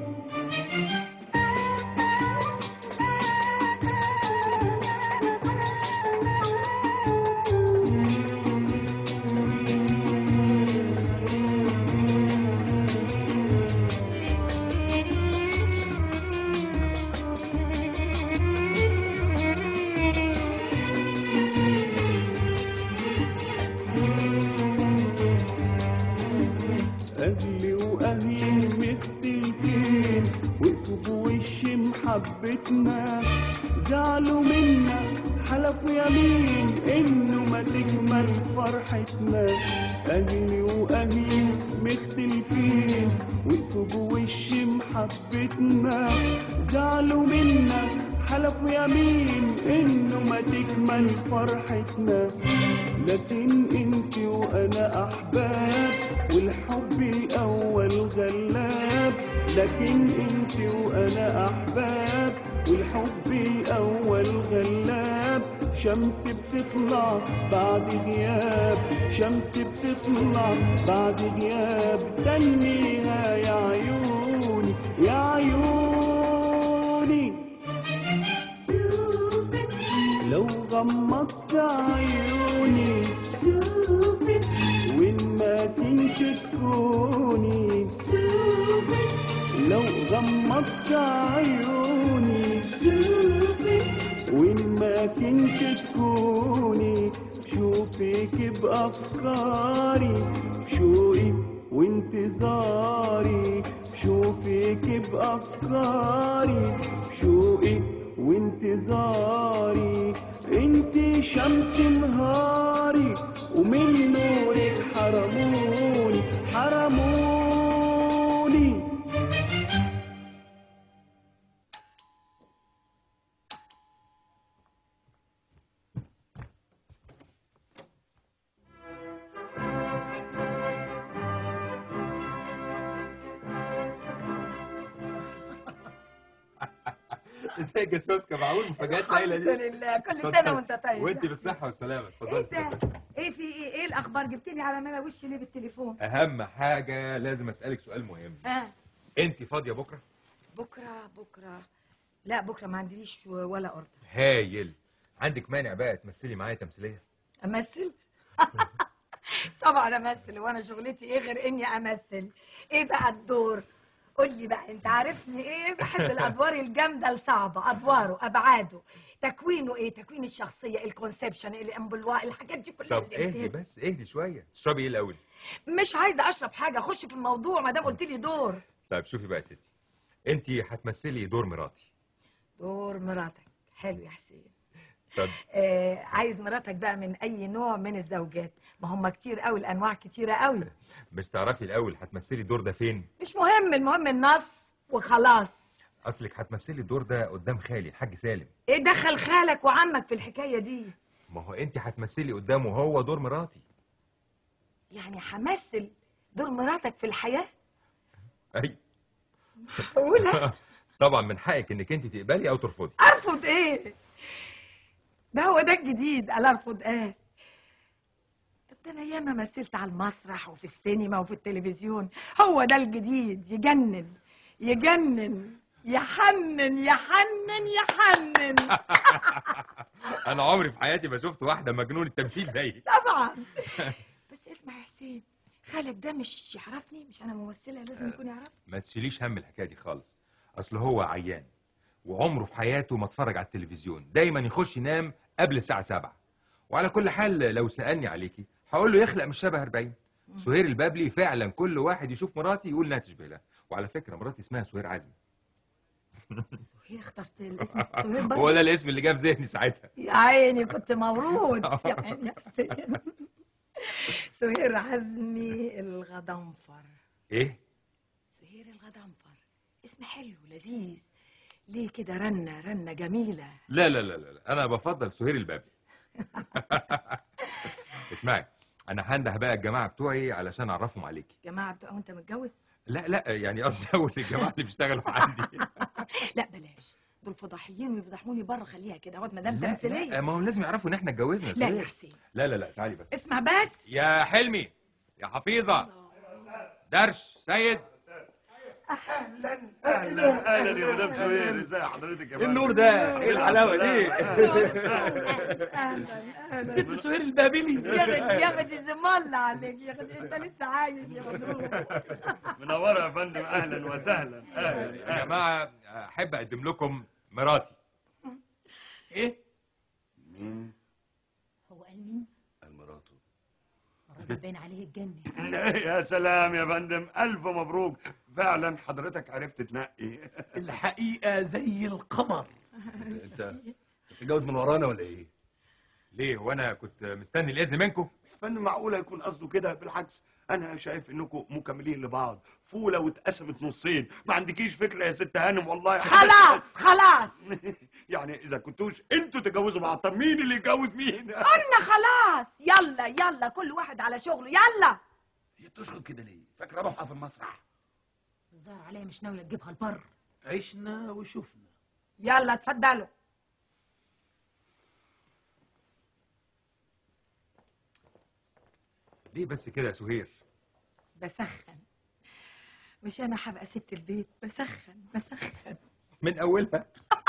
أهلي وأهلي مختلفين وقفوا بوش محبتنا زعلوا منا حلفوا يمين إنه ما تكمل فرحتنا أهلي وأهلي مختلفين وقفوا بوش محبتنا زعلوا منا حلفوا يمين إنه ما تكمل فرحتنا لكن انت وانا احباب والحب الاول غلاب لكن انت وانا احباب والحب الاول غلاب شمس بتطلع بعد غياب شمس بتطلع بعد غياب استنيها يا عيوني يا عيوني لو غمضت عيوني وين ما كنت تكوني لو غمضت عيوني وين ما كنت تكوني شوفك بأفكاري شوقي وانتظاري شوفك بأفكاري شوقي وانتظاري انت شمس نهاري ومن نورك حرموني حرموني ازيك يا سوسكا معقول مفاجآت الحمد ليلى دي لله كل اتفضل. سنه وانت طيب وانت بالصحة والسلامة ايه اتفضلي ده ايه في ايه ايه الاخبار جبتني على ملا وشي ليه بالتليفون أهم حاجة لازم أسألك سؤال مهم اه أنت فاضية بكرة؟ بكره بكره لا بكره ما عنديش ولا اوردر هايل عندك مانع بقى تمثلي معايا تمثيلية؟ امثل طبعا امثل وانا شغلتي ايه غير اني امثل ايه بقى الدور قول لي بقى انت عارفني ايه بحب الادوار الجامده الصعبه ادواره ابعاده تكوينه ايه تكوين الشخصيه الكونسبشن الامبلواء الحاجات دي كلها طب اللي اهدي بتهز. بس اهدي شوية تشربي ايه الأول؟ مش عايزه اشرب حاجه اخش في الموضوع ما دام قلت لي دور طيب شوفي بقى يا ستي أنت هتمثلي دور مراتي دور مراتك حلو يا حسين طب آه عايز مراتك بقى من اي نوع من الزوجات ما هم كتير قوي الانواع كتيره قوي مش تعرفي الأول هتمثلي الدور ده فين؟ مش مهم المهم النص وخلاص أصلك هتمثلي الدور ده قدام خالي الحاج سالم ايه دخل خالك وعمك في الحكايه دي ما هو أنت هتمثلي قدامه هو دور مراتي يعني همثل دور مراتك في الحياه أي معقوله طبعا من حقك انك انت تقبلي او ترفضي ارفض ايه ده هو ده الجديد انا ارفض ايه طب ده انا ياما مثلت على المسرح وفي السينما وفي التلفزيون هو ده الجديد يجنن يجنن يحنن يحنن يحنن انا عمري في حياتي ما شفت واحده مجنون التمثيل زيك طبعا بس اسمع يا حسين خالك ده مش يعرفني مش انا ممثله لازم يكون يعرفني ما تشيليش هم الحكايه دي خالص اصل هو عيان وعمره في حياته ما اتفرج على التلفزيون دايما يخش ينام قبل الساعه 7 وعلى كل حال لو سالني عليكي هقول له يخلق مش شبه 40 سهير البابلي فعلا كل واحد يشوف مراتي يقول انها تشبه لها وعلى فكره مراتي اسمها سهير عزمي سهير اخترت الاسم سهير برضه هو ده الاسم اللي جه في ذهني ساعتها يا عيني كنت مورود يا عيني يا حسين سهير عزمي الغضنفر ايه سهير الغضنفر اسم حلو لذيذ ليه كده رنة رنة جميلة لا لا لا لا لا، انا بفضل سهير البابلي اسمعي انا هنده بقى الجماعه بتوعي علشان اعرفهم عليكي جماعة بتوع وانت متجوز لا لا يعني قصدي اقول الجماعه اللي بيشتغلوا عندي لا بلاش دول فضاحيين ويفضحوني بره خليها كده اقعد مدام لا لا تمثيلية ما هم لازم يعرفوا ان احنا اتجوزنا لا يا سهير. حسين لا لا لا تعالي بس اسمع بس يا حلمي يا حفيظه درش سيد اهلا اهلا يا مدام سهير ازي حضرتك يا إيه النور ده؟ إيه الحلاوة دي؟ ست سهير البابلي يا اخي يا اخي زمال عليك يا اخي انت لسه عايش يا مبروك منوره يا فندم اهلا وسهلا يا جماعه احب اقدم لكم مراتي ايه مين هو قال مين؟ مراته الراجل باين عليه الجن يا سلام يا فندم الف مبروك فعلا حضرتك عرفت تنقي الحقيقة زي القمر انت تتجوز من ورانا ولا ايه ليه وانا كنت مستني الاذن منكم فندم معقوله يكون قصده كده بالعكس انا شايف انكم مكملين لبعض فوله واتقسمت نصين ما عندكيش فكره يا ست هانم والله خلاص خلاص يعني اذا كنتوش انتوا تتجوزوا بعض طب مين اللي يتجوز مين قلنا خلاص يلا يلا كل واحد على شغله يلا هي بتشخط كده ليه فاكره روحها في المسرح الظاهر عليا مش ناويه تجيبها البر عشنا وشفنا يلا اتفضلوا ليه بس كده يا سهير بسخن مش انا هبقى ست البيت بسخن بسخن من اولها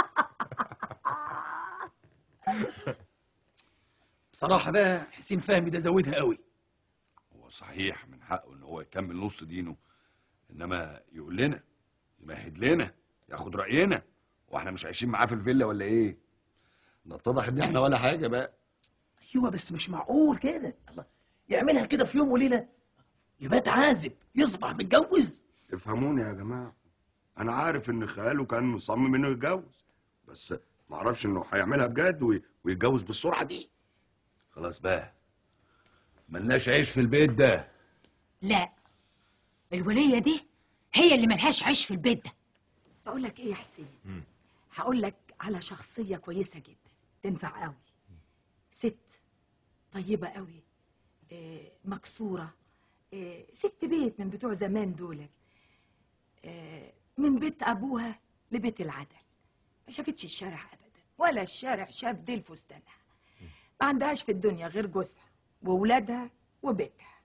بصراحة بقى حسين فهمي ده زودها قوي هو صحيح من حقه ان هو يكمل نص دينه انما يقول لنا يمهد لنا ياخد راينا واحنا مش عايشين معاه في الفيلا ولا ايه نتضح ان احنا ولا حاجه بقى ايوه بس مش معقول كده الله يعملها كده في يوم وليله يبات عازب يصبح متجوز افهموني يا جماعه انا عارف ان خاله كان مصمم انه يتجوز بس ما اعرفش انه هيعملها بجد وي- ويتجوز بالسرعه دي خلاص بقى ملناش عيش في البيت ده لا الوليه دي هي اللي ملهاش عيش في البيت ده بقول لك ايه يا حسين هقول لك على شخصيه كويسه جدا تنفع قوي ست طيبه قوي آه، مكسوره آه، ست بيت من بتوع زمان دولت آه، من بيت ابوها لبيت العدل ما شافتش الشارع ابدا ولا الشارع شاف ديل فستانها ما عندهاش في الدنيا غير جوزها وولادها وبيتها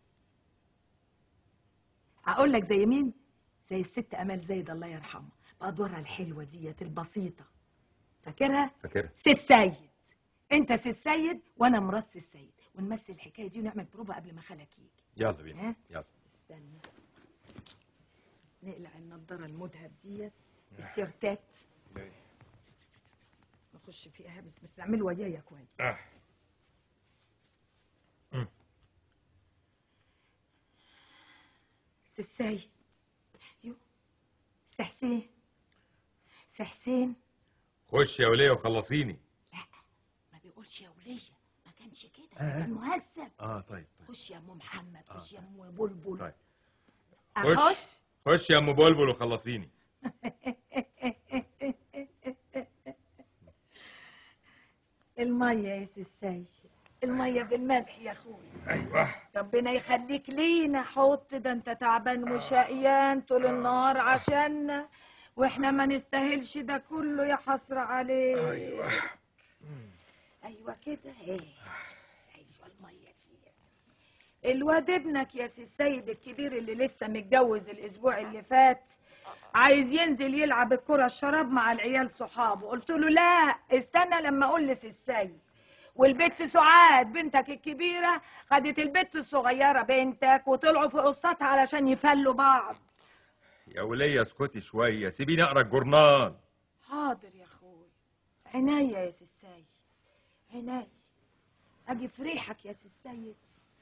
هقول لك زي مين زي الست امال زايد الله يرحمها بادوارها الحلوه ديت البسيطه فاكرها فاكرها سي السيد انت سي السيد وانا مرات سي السيد ونمثل الحكايه دي ونعمل بروفه قبل ما خالك يجي يلا بينا ها؟ يلا استنى نقلع النضاره المذهب ديت السيرتات نخش فيها بس بس تعملوا ويايا كويس آه. سي السيد يو سي حسين سي حسين خش يا وليه وخلصيني ما بيقولش يا وليه ما كانش كده كان مهذب اه طيب خش يا ام محمد خش يا ام بلبل طيب. اخش خش يا ام بلبل وخلصيني الميه يا سي السيد الميه بالملح يا اخوي ايوه ربنا يخليك لينا حط ده انت تعبان وشقيان طول النهار عشاننا واحنا ما نستاهلش ده كله يا حسرة عليك ايوه ايوه كده ايه ايوه الميه دي الواد ابنك يا سي السيد الكبير اللي لسه متجوز الاسبوع اللي فات عايز ينزل يلعب الكرة الشراب مع العيال صحابه قلت له لا استنى لما اقول لسي السيد والبت سعاد بنتك الكبيرة خدت البت الصغيرة بنتك وطلعوا في قصتها علشان يفلوا بعض يا وليه اسكتي شويه سيبيني اقرا الجورنال حاضر يا اخوي عناية يا سي السيد عناية اجي في ريحك يا سي السيد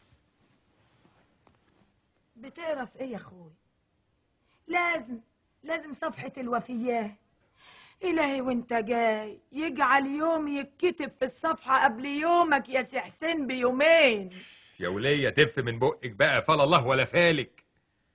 بتقرا في ايه يا اخوي لازم لازم صفحة الوفيات إلهي وانت جاي يجعل يوم يتكتب في الصفحة قبل يومك يا سي حسين بيومين يا ولية تف من بقك بقى فلا الله ولا فالك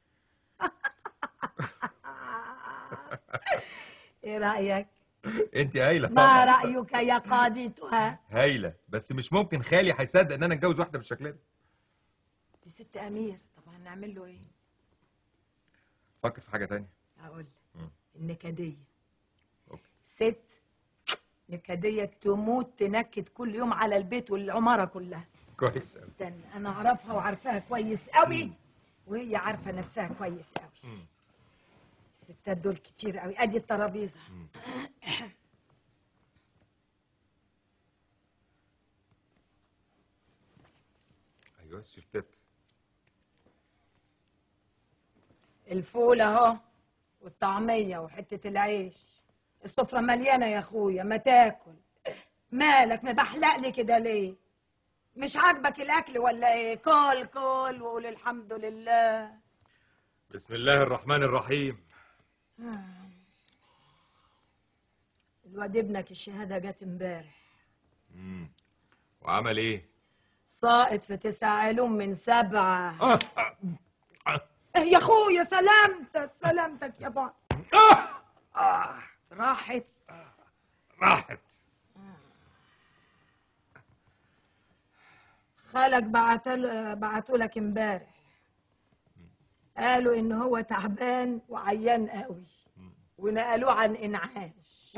ايه رأيك؟ انت هايلة ما طبعا رأيك يا قاضيتها؟ هايلة بس مش ممكن خالي هيصدق ان انا اتجوز واحدة بالشكل ده دي ست أمير طب هنعمل له ايه؟ فكر في حاجة تانية هقول مم. النكدية أوكي. ست نكدية تموت تنكد كل يوم على البيت والعمارة كلها كويس أوي استنى انا اعرفها وعارفاها كويس قوي وهي عارفه نفسها كويس قوي مم. الستات دول كتير قوي ادي الترابيزه ايوه الشرتات الفول اهو والطعميه وحته العيش السفره مليانه يا اخويا ما تاكل مالك مبحلق لي كده ليه مش عاجبك الاكل ولا ايه كل كل وقول الحمد لله بسم الله الرحمن الرحيم الواد ابنك الشهاده جت امبارح مم. وعمل ايه ساقط في تسع علوم من سبعه آه. إيه يا اخويا سلامتك سلامتك يا بعض آه. راحت راحت خالك بعتل بعتوا لك امبارح قالوا ان هو تعبان وعيان قوي ونقلوه عن انعاش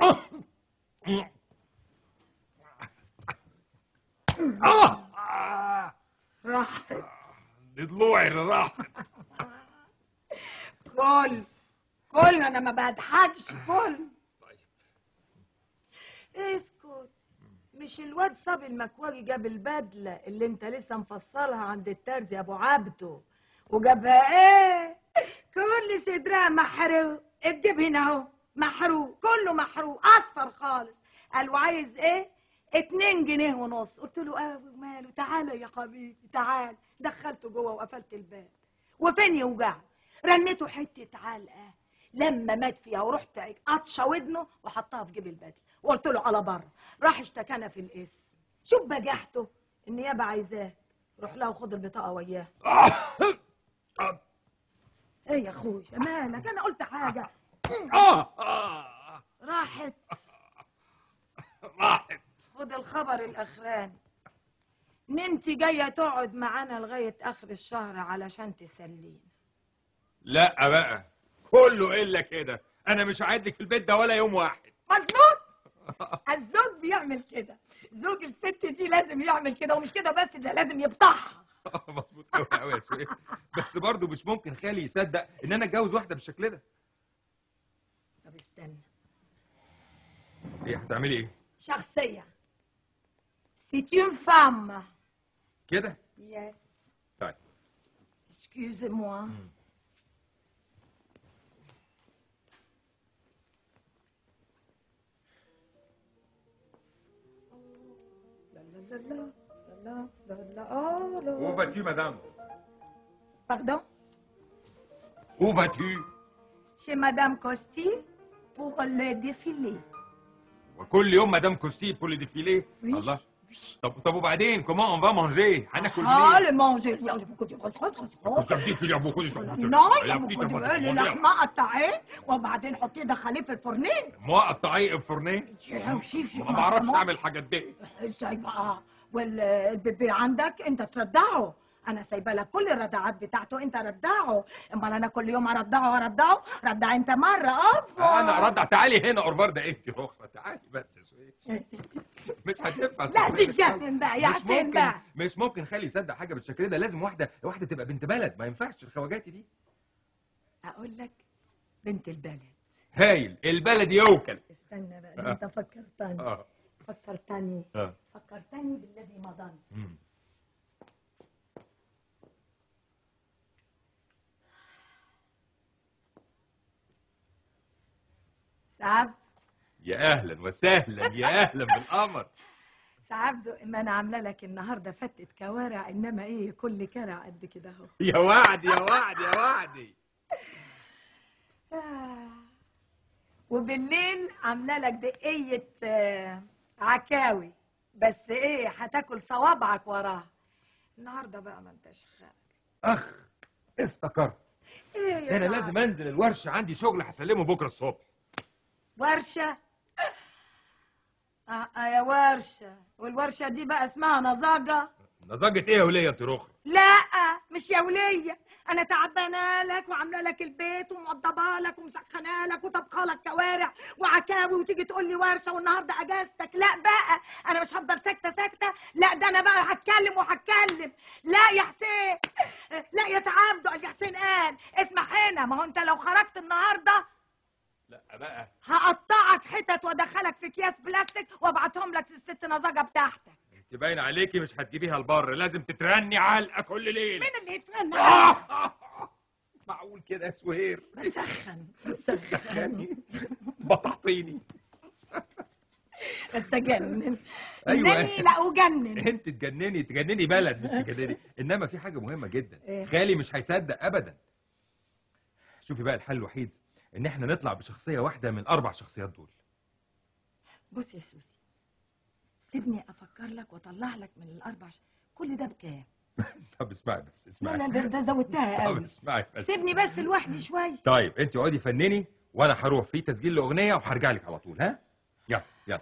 آه. راحت دي ضلوعي اللي راحت كل كل انا ما بضحكش كل اسكت مش الواد صبي المكواجي جاب البدله اللي انت لسه مفصلها عند الترزي يا ابو عبده وجابها ايه كل صدرها محروق الجيب هنا اهو محروق كله محروق اصفر خالص قال وعايز ايه اتنين جنيه ونص قلت له اه وماله تعالى يا حبيبي تعال دخلته جوه وقفلت الباب وفين يوجعه رنيته حته علقه لما مات فيها ورحت قطشه ودنه وحطها في جيب البدله وقلت له على بره راح اشتكانا في القسم شوف بجحته النيابه عايزاه روح لها وخد البطاقه وياه ايه يا اخويا مالك انا قلت حاجه راحت راحت خد الخبر الاخراني ان انت جايه تقعد معانا لغايه اخر الشهر علشان تسلينا لا بقى كله الا كده انا مش قاعد لك في البيت ده ولا يوم واحد مظبوط الزوج بيعمل كده زوج الست دي لازم يعمل كده ومش كده بس ده لازم يبطحها مظبوط قوي قوي يا سويف بس برضه مش ممكن خالي يصدق ان انا اتجوز واحده بالشكل ده طب استنى ايه هتعملي ايه شخصيه C'est une femme. كده Yes. طيب Excusez-moi. La la la la la la la oh, la. Où vas-tu, madame Pardon Où vas-tu Chez Madame Costi pour le défilé. وكل يوم مدام كوستي بول ديفيلي Oui. الله طب طب وبعدين كومون اون فا مانجي هناكل Ah, منين le manger, il y a beaucoup de Vous avez dit qu'il y a beaucoup de Non, il y La a beaucoup petite de amande. اللحمة قطعيه وبعدين حطيه دخليه في الفرنين ما قطعيه بفرنيه ما بعرفش اعمل الحاجات دي ازاي بقى والبيبي عندك انت ترضعه انا سايبه لك كل الرضاعات بتاعته انت رضعه امال انا كل يوم ارضعه ارضعه رضع انت مره عفوا انا ردع تعالي هنا اورفار ده انت اخرى تعالي بس يا سويف مش هتنفع لا سويف. تتجنن بقى يا مش حسين ممكن بقى مش ممكن خلي يصدق حاجه بالشكل ده لازم واحده واحده تبقى بنت بلد ما ينفعش الخواجاتي دي اقول لك بنت البلد هايل البلد يوكل استنى بقى ده انت فكرتني اه فكرتني اه فكرتني بالذي مضى مم. سعد يا اهلا وسهلا يا اهلا بالقمر سعبدو اما انا عامله لك النهارده فتة كوارع انما ايه كل كرع قد كده اهو يا وعد يا وعد يا وعدي آه. وبالليل عامله لك دقيه آه، عكاوي بس ايه هتاكل صوابعك وراها النهارده بقى ما انتش خير اخ افتكرت ايه يا انا سعد؟ لازم انزل الورشه عندي شغل هسلمه بكره الصبح ورشه آه آه يا ورشه والورشه دي بقى اسمها نظاجه نزاجة ايه يا وليه انت رخرة لا مش يا وليه انا تعبانه لك وعامله لك البيت وموضبه لك ومسخنه لك وطبخه لك كوارع وعكاوي وتيجي تقول لي ورشه والنهارده اجازتك لا بقى انا مش هفضل ساكته ساكته لا ده انا بقى هتكلم وهتكلم لا يا حسين لا يا سعابده قال يا حسين قال اسمع هنا ما هو انت لو خرجت النهارده لا بقى هقطعك حتت وادخلك في اكياس بلاستيك وابعتهم لك للست نظاجه بتاعتك انت باين عليكي مش هتجيبيها البر لازم تترني علقه كل ليله مين اللي يتفنى معقول كده يا سهير بسخن سخني بطحطيني استجنن أيوة. إنني لا اجنن انت تجنني تجنني بلد مش تجنني انما في حاجه مهمه جدا إيه؟ غالي مش هيصدق ابدا شوفي بقى الحل الوحيد ان احنا نطلع بشخصيه واحده من الاربع شخصيات دول بص يا سوسي سيبني افكر لك واطلع لك من الاربع ش... كل ده بكام طب اسمعي بس لا اسمعي لا ده, ده زودتها طب قوي اسمعي بس سيبني بس لوحدي شويه طيب انت اقعدي فنني وانا هروح في تسجيل لاغنيه وهرجع لك على طول ها يلا يلا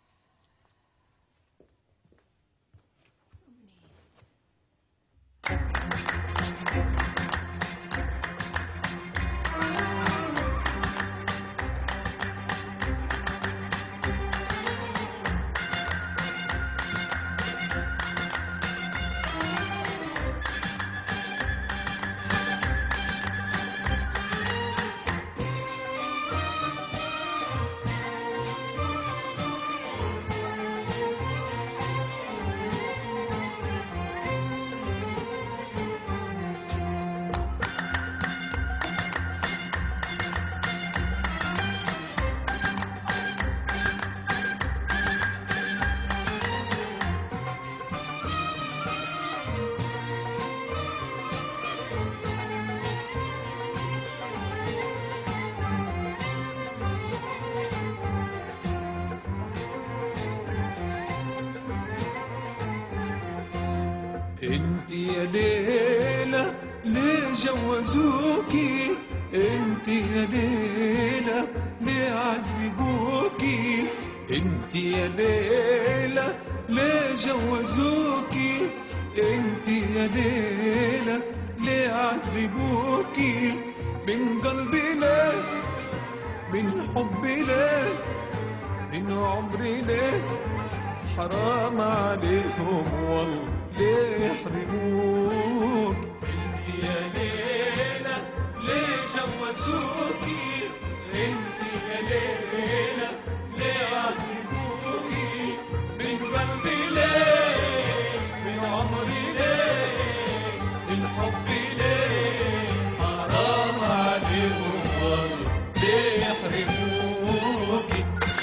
انت يا ليلى ليه جوزوكي انت يا ليلى ليه عذبوكي انت يا ليلى ليه جوزوكي انت يا ليلى ليه عذبوكي من قلبي ليه من حبي ليه من عمري ليه حرام عليهم والله ليه يحرموك انت يا ليلى ليه جوزوكي انت يا ليلى ليه عذبوكي من قلبي ليه من عمري ليه من حبي ليه حرام عليهم والله ليه يحرموكي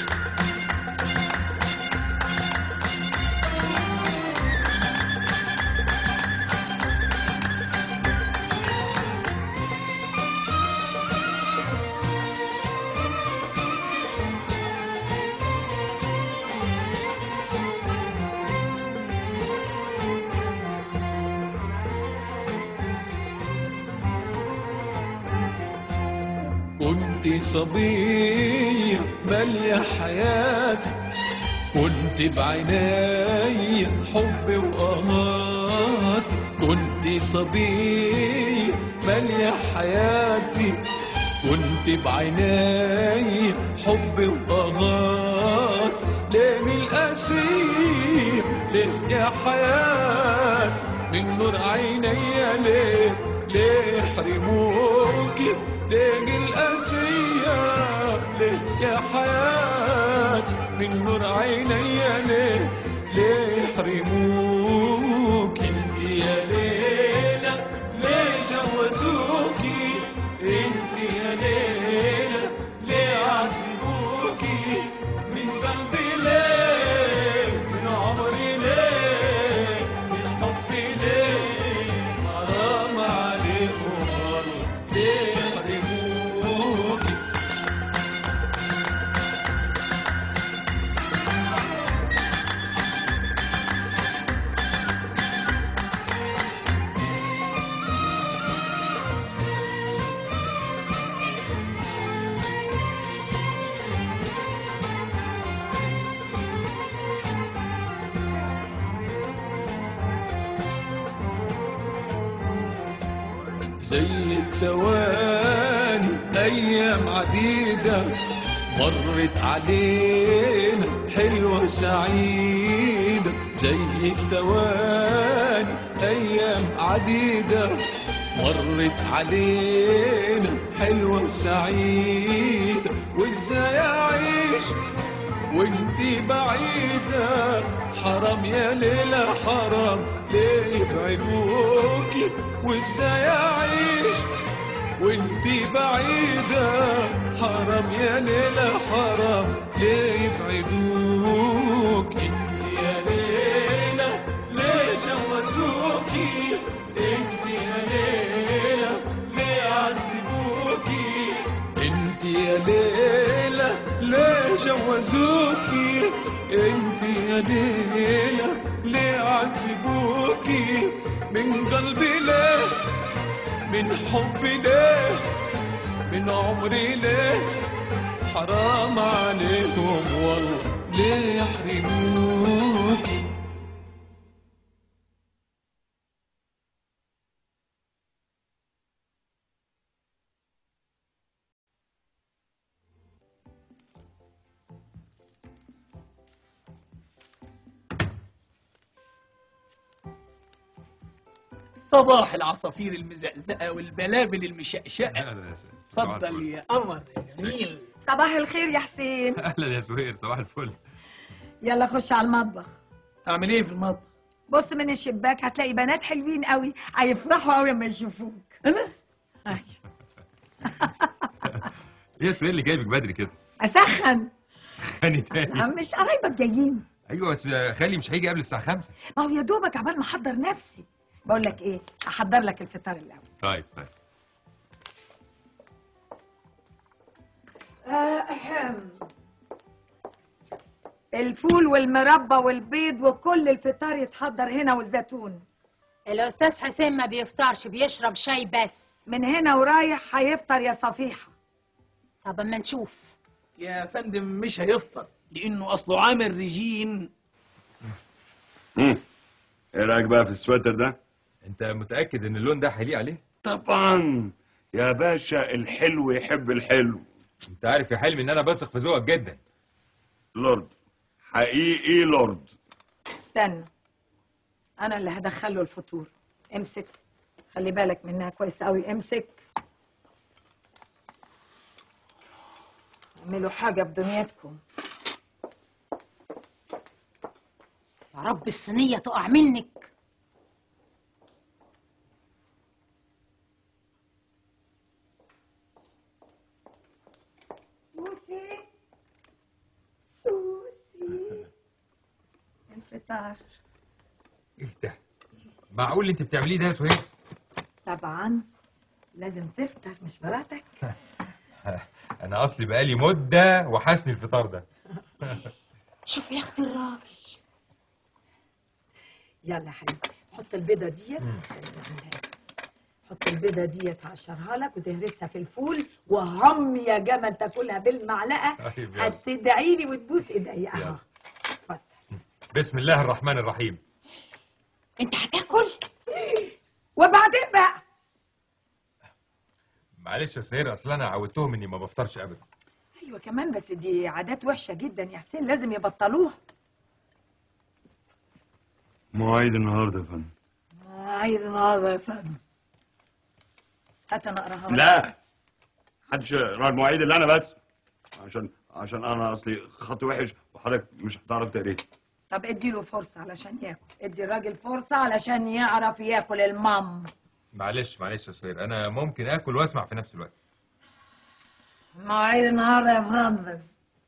كنت صبية مالية حياتي كنت بعيني حب وقهات كنت صبية مالية حياتي كنت بعيني حب وقهات ليه الأسير ليه يا حياة من نور عيني ليه ليه يحرموكي ليه الأسية ليه يا حياة من نور عيني ليه ليه يحرموك انت يا ليلى ليه جوزوكي انت يا ليلى ليه عذبوكي زي الثواني أيام عديدة مرت علينا حلوة وسعيدة زي الثواني أيام عديدة مرت علينا حلوة وسعيدة وإزاي أعيش وانتي بعيدة حرام يا ليلى حرام ليه يبعدوكي وازاي اعيش وانتي بعيدة حرام يا ليلى حرام ليه يبعدوكي انت يا ليلى ليه جوزوكي انت يا ليلى ليه عذبوكي انت يا ليلى ليه جوزوكي انت يا ليلى ليه عذبوكي من قلبي ليه من حبي ليه من عمري ليه حرام عليهم والله ليه يحرموكي صباح العصافير المزقزقه والبلابل المشقشقه اهلا يا سهير صباح اتفضل الفل. يا قمر يا جميل صباح الخير يا حسين اهلا يا سهير صباح الفل يلا خش على المطبخ اعمل ايه في المطبخ بص من الشباك هتلاقي بنات حلوين قوي هيفرحوا قوي لما يشوفوك انا أي. ايه يا سهير اللي جايبك بدري كده اسخن تاني لا تاني مش قرايبك جايين ايوه بس خالي مش هيجي قبل الساعه 5 ما هو يا دوبك عبال ما احضر نفسي بقول لك ايه احضر لك الفطار الاول طيب طيب أهم. الفول والمربى والبيض وكل الفطار يتحضر هنا والزيتون الاستاذ حسين ما بيفطرش بيشرب شاي بس من هنا ورايح هيفطر يا صفيحه طب اما نشوف يا فندم مش هيفطر لانه اصله عامل رجيم مم. ايه رايك بقى في السويتر ده انت متاكد ان اللون ده هيليق عليه طبعا يا باشا الحلو يحب الحلو انت عارف يا حلمي ان انا بثق في ذوقك جدا لورد حقيقي لورد استنى انا اللي هدخله الفطور امسك خلي بالك منها كويس قوي امسك اعملوا حاجه في دنيتكم يا رب الصينيه تقع منك سوسي سوسي الفطار ايه ده معقول اللي انت بتعمليه ده يا سهير طبعا لازم تفطر مش مراتك انا اصلي بقالي مده وحشني الفطار ده شوف يا اختي الراجل يلا يا حبيبي حط البيضه ديت حط البيضه ديت هقشرها لك وتهرسها في الفول وهم يا جمل تاكلها بالمعلقه طيب يلا. هتدعي لي وتبوس ايديا اهو يلا. بسم الله الرحمن الرحيم انت هتاكل وبعدين بقى معلش يا سهير اصل انا عودتهم اني ما بفطرش ابدا ايوه كمان بس دي عادات وحشه جدا يا حسين لازم يبطلوها مواعيد النهارده يا فندم عايز النهارده يا فندم هات انا اقراها لك. لا محدش يقرا المواعيد اللي انا بس عشان عشان انا اصلي خطي وحش وحضرتك مش هتعرف تقريه طب ادي له فرصه علشان ياكل ادي الراجل فرصه علشان يعرف ياكل المام معلش معلش يا سهير انا ممكن اكل واسمع في نفس الوقت مواعيد النهارده يا فندم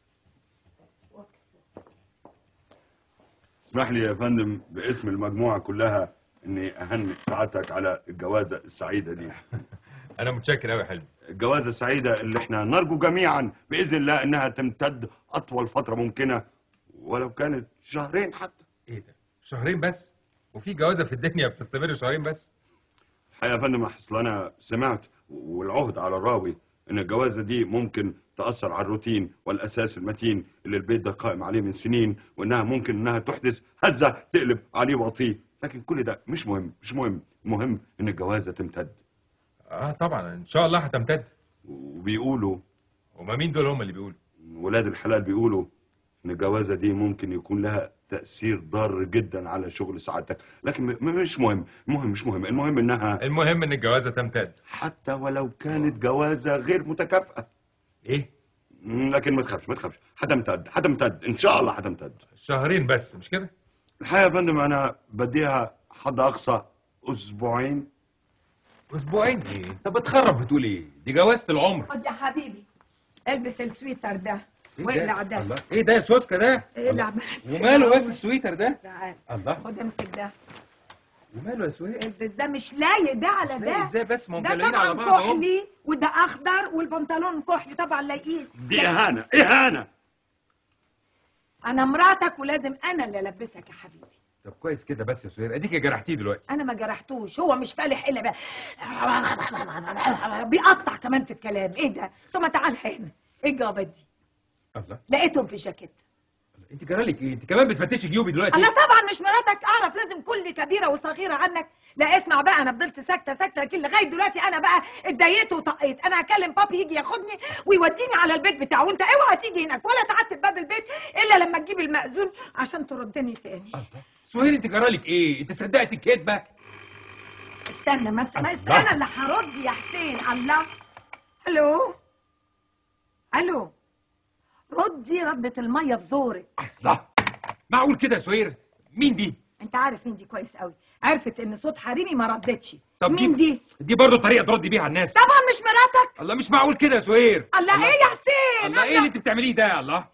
اسمح لي يا فندم باسم المجموعه كلها اني اهنئ سعادتك على الجوازه السعيده دي انا متشكر قوي يا حلمي الجوازه السعيده اللي احنا نرجو جميعا باذن الله انها تمتد اطول فتره ممكنه ولو كانت شهرين حتى ايه ده شهرين بس وفي جوازه في الدنيا بتستمر شهرين بس الحقيقه يا فندم اصل انا سمعت والعهد على الراوي ان الجوازه دي ممكن تاثر على الروتين والاساس المتين اللي البيت ده قائم عليه من سنين وانها ممكن انها تحدث هزه تقلب عليه وطيه لكن كل ده مش مهم مش مهم المهم ان الجوازه تمتد اه طبعا ان شاء الله هتمتد وبيقولوا وما مين دول هم اللي بيقولوا ولاد الحلال بيقولوا ان الجوازه دي ممكن يكون لها تاثير ضار جدا على شغل سعادتك لكن م- مش مهم المهم مش مهم المهم انها المهم ان الجوازه تمتد حتى ولو كانت جوازه غير متكافئه ايه لكن ما تخافش ما تخافش هتمتد هتمتد ان شاء الله هتمتد شهرين بس مش كده الحقيقه يا فندم انا بديها حد اقصى اسبوعين اسبوعين ايه انت بتخرب بتقول ايه دي جوازه العمر خد يا حبيبي البس السويتر ده إيه ده؟ واقلع ده الله ايه ده سوسكا ده اقلع بس وماله بس السويتر ده تعال الله خد امسك ده وماله يا سوير البس ده مش لايق ده على لايق ده ازاي بس؟ ما هم ده مكلمين طبعا على بعض اهو. كحلي وده اخضر والبنطلون كحلي طبعا لايقين دي اهانه اهانه انا مراتك ولازم انا اللي البسك يا حبيبي طب كويس كده بس يا سوير اديك جرحتيه دلوقتي انا ما جرحتوش هو مش فالح الا بقى بيقطع كمان في الكلام ايه ده ثم تعال هنا ايه الجوابات دي الله لقيتهم في جاكيت انت جرالك ايه انت كمان بتفتشي جيوبي دلوقتي انا طبعا مش مراتك اعرف لازم كل كبيره وصغيره عنك لا اسمع بقى انا فضلت ساكته ساكته لكن لغايه دلوقتي انا بقى اتضايقت وطقيت انا هكلم بابي يجي ياخدني ويوديني على البيت بتاعه وانت اوعى تيجي هناك ولا تعتب باب البيت الا لما تجيب المأذون عشان تردني تاني سهير انت جرالك ايه انت صدقت الكدبه استنى ما انت ما است- الله. انا اللي هرد يا حسين الله الو الو ردي ردة المية في زورك لا معقول كده يا سهير مين دي انت عارف مين دي كويس قوي عرفت ان صوت حريمي ما ردتش طب مين دي دي برضه طريقه تردي بيها على الناس طبعا مش مراتك الله مش معقول كده يا سهير الله ايه يا حسين الله ايه اللي انت بتعمليه ده يا الله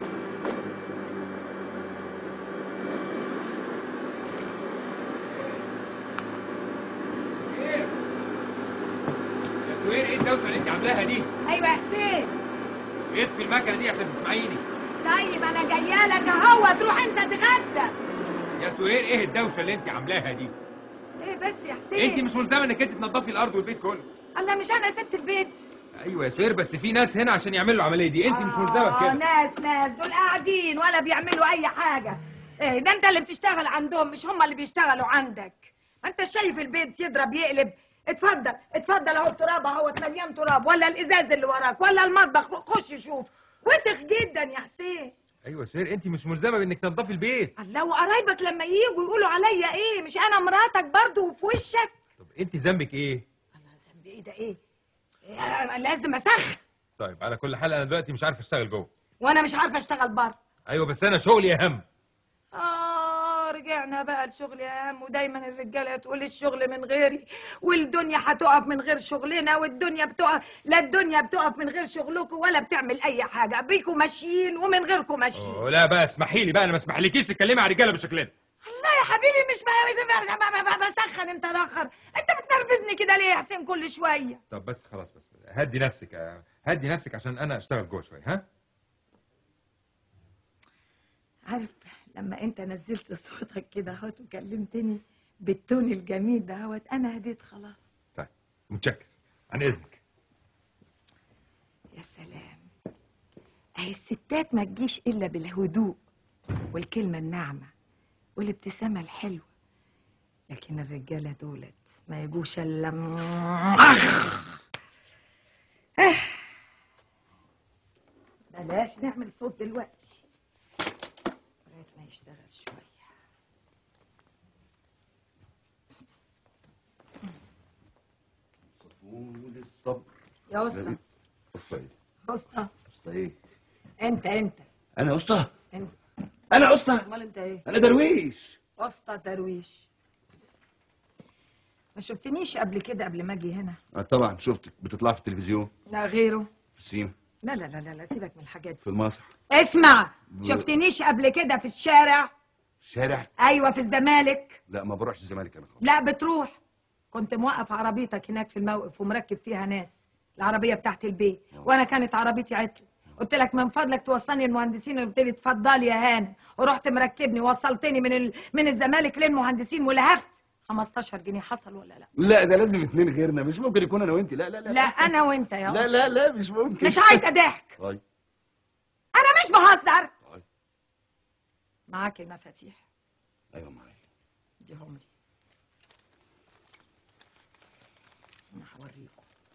يا سهير ايه الدوشه اللي انت عاملاها دي ايوه يا حسين اطفي المكنه دي عشان تسمعيني طيب انا جايه لك اهو تروح انت تتغدى يا سهير ايه الدوشه اللي انت عاملاها دي ايه بس يا حسين انت مش ملزمه انك انت تنظفي الارض والبيت كله الله مش انا ست البيت ايوه يا سهير بس في ناس هنا عشان يعملوا العمليه دي انت مش ملزمه اه بكده ناس ناس دول قاعدين ولا بيعملوا اي حاجه ايه ده انت اللي بتشتغل عندهم مش هم اللي بيشتغلوا عندك ما انت شايف البيت يضرب يقلب اتفضل اتفضل اهو التراب اهو مليان تراب ولا الازاز اللي وراك ولا المطبخ خش شوف وسخ جدا يا حسين ايوه يا سهير انت مش ملزمه بانك تنظفي البيت الله وقرايبك لما يجوا يقولوا عليا ايه مش انا مراتك برضو وفي وشك طب انت ذنبك ايه ذنبي ايه ده ايه إيه، لازم اسخن طيب على كل حال انا دلوقتي مش عارف اشتغل جوه وانا مش عارفه اشتغل بره ايوه بس انا شغلي اهم آه رجعنا بقى لشغل يا هم ودايما الرجالة تقول الشغل من غيري والدنيا هتقف من غير شغلنا والدنيا بتقف لا الدنيا بتقف من غير شغلكم ولا بتعمل أي حاجة بيكم ماشيين ومن غيركم ماشيين أوه، لا بقى اسمحي لي بقى انا ما اسمحلكيش تتكلمي على رجاله بالشكل ده لا يا حبيبي مش ب- ب- ب- ب- بسخن انت الاخر انت بتنرفزني كده ليه يا حسين كل شوية طب بس خلاص بس هدي نفسك آه، هدي نفسك عشان انا اشتغل جوه شويه ها عارف لما انت نزلت صوتك كده اهوت وكلمتني بالتون الجميل ده اهوت انا هديت خلاص طيب متشكر عن اذنك يا سلام اهي الستات ما تجيش الا بالهدوء والكلمه الناعمه والابتسامه الحلوه لكن الرجاله دولت ما يجوش الا اخ آه. بلاش نعمل صوت دلوقتي لغايه ما يشتغل شويه صفون الصبر يا اسطى اسطى ايه؟ اسطى اسطى ايه؟ انت انت انا اسطى انت انا اسطى امال انت ايه انا درويش واسطة درويش ما شفتنيش قبل كده قبل ما اجي هنا اه طبعا شفتك بتطلع في التلفزيون لا غيره في السينما لا لا لا لا, لا سيبك من الحاجات في دي المسرح اسمع ب- شفتنيش قبل كده في الشارع الشارع ايوه في الزمالك لا ما بروحش الزمالك انا خالص لا بتروح كنت موقف عربيتك هناك في الموقف ومركب فيها ناس العربيه بتاعت البيت وانا كانت عربيتي عطل قلت لك من فضلك توصلني المهندسين قلت لي اتفضلي يا هانم ورحت مركبني وصلتني من ال... من الزمالك للمهندسين ولهفت 15 جنيه حصل ولا لا لا ده لازم اتنين غيرنا مش ممكن يكون انا وانت لا لا لا لا انا وانت يا لا أسطى. لا لا مش ممكن مش عايزه ضحك طيب انا مش بهزر طيب. معاك المفاتيح ايوه معايا اديهم لي انا هوريكم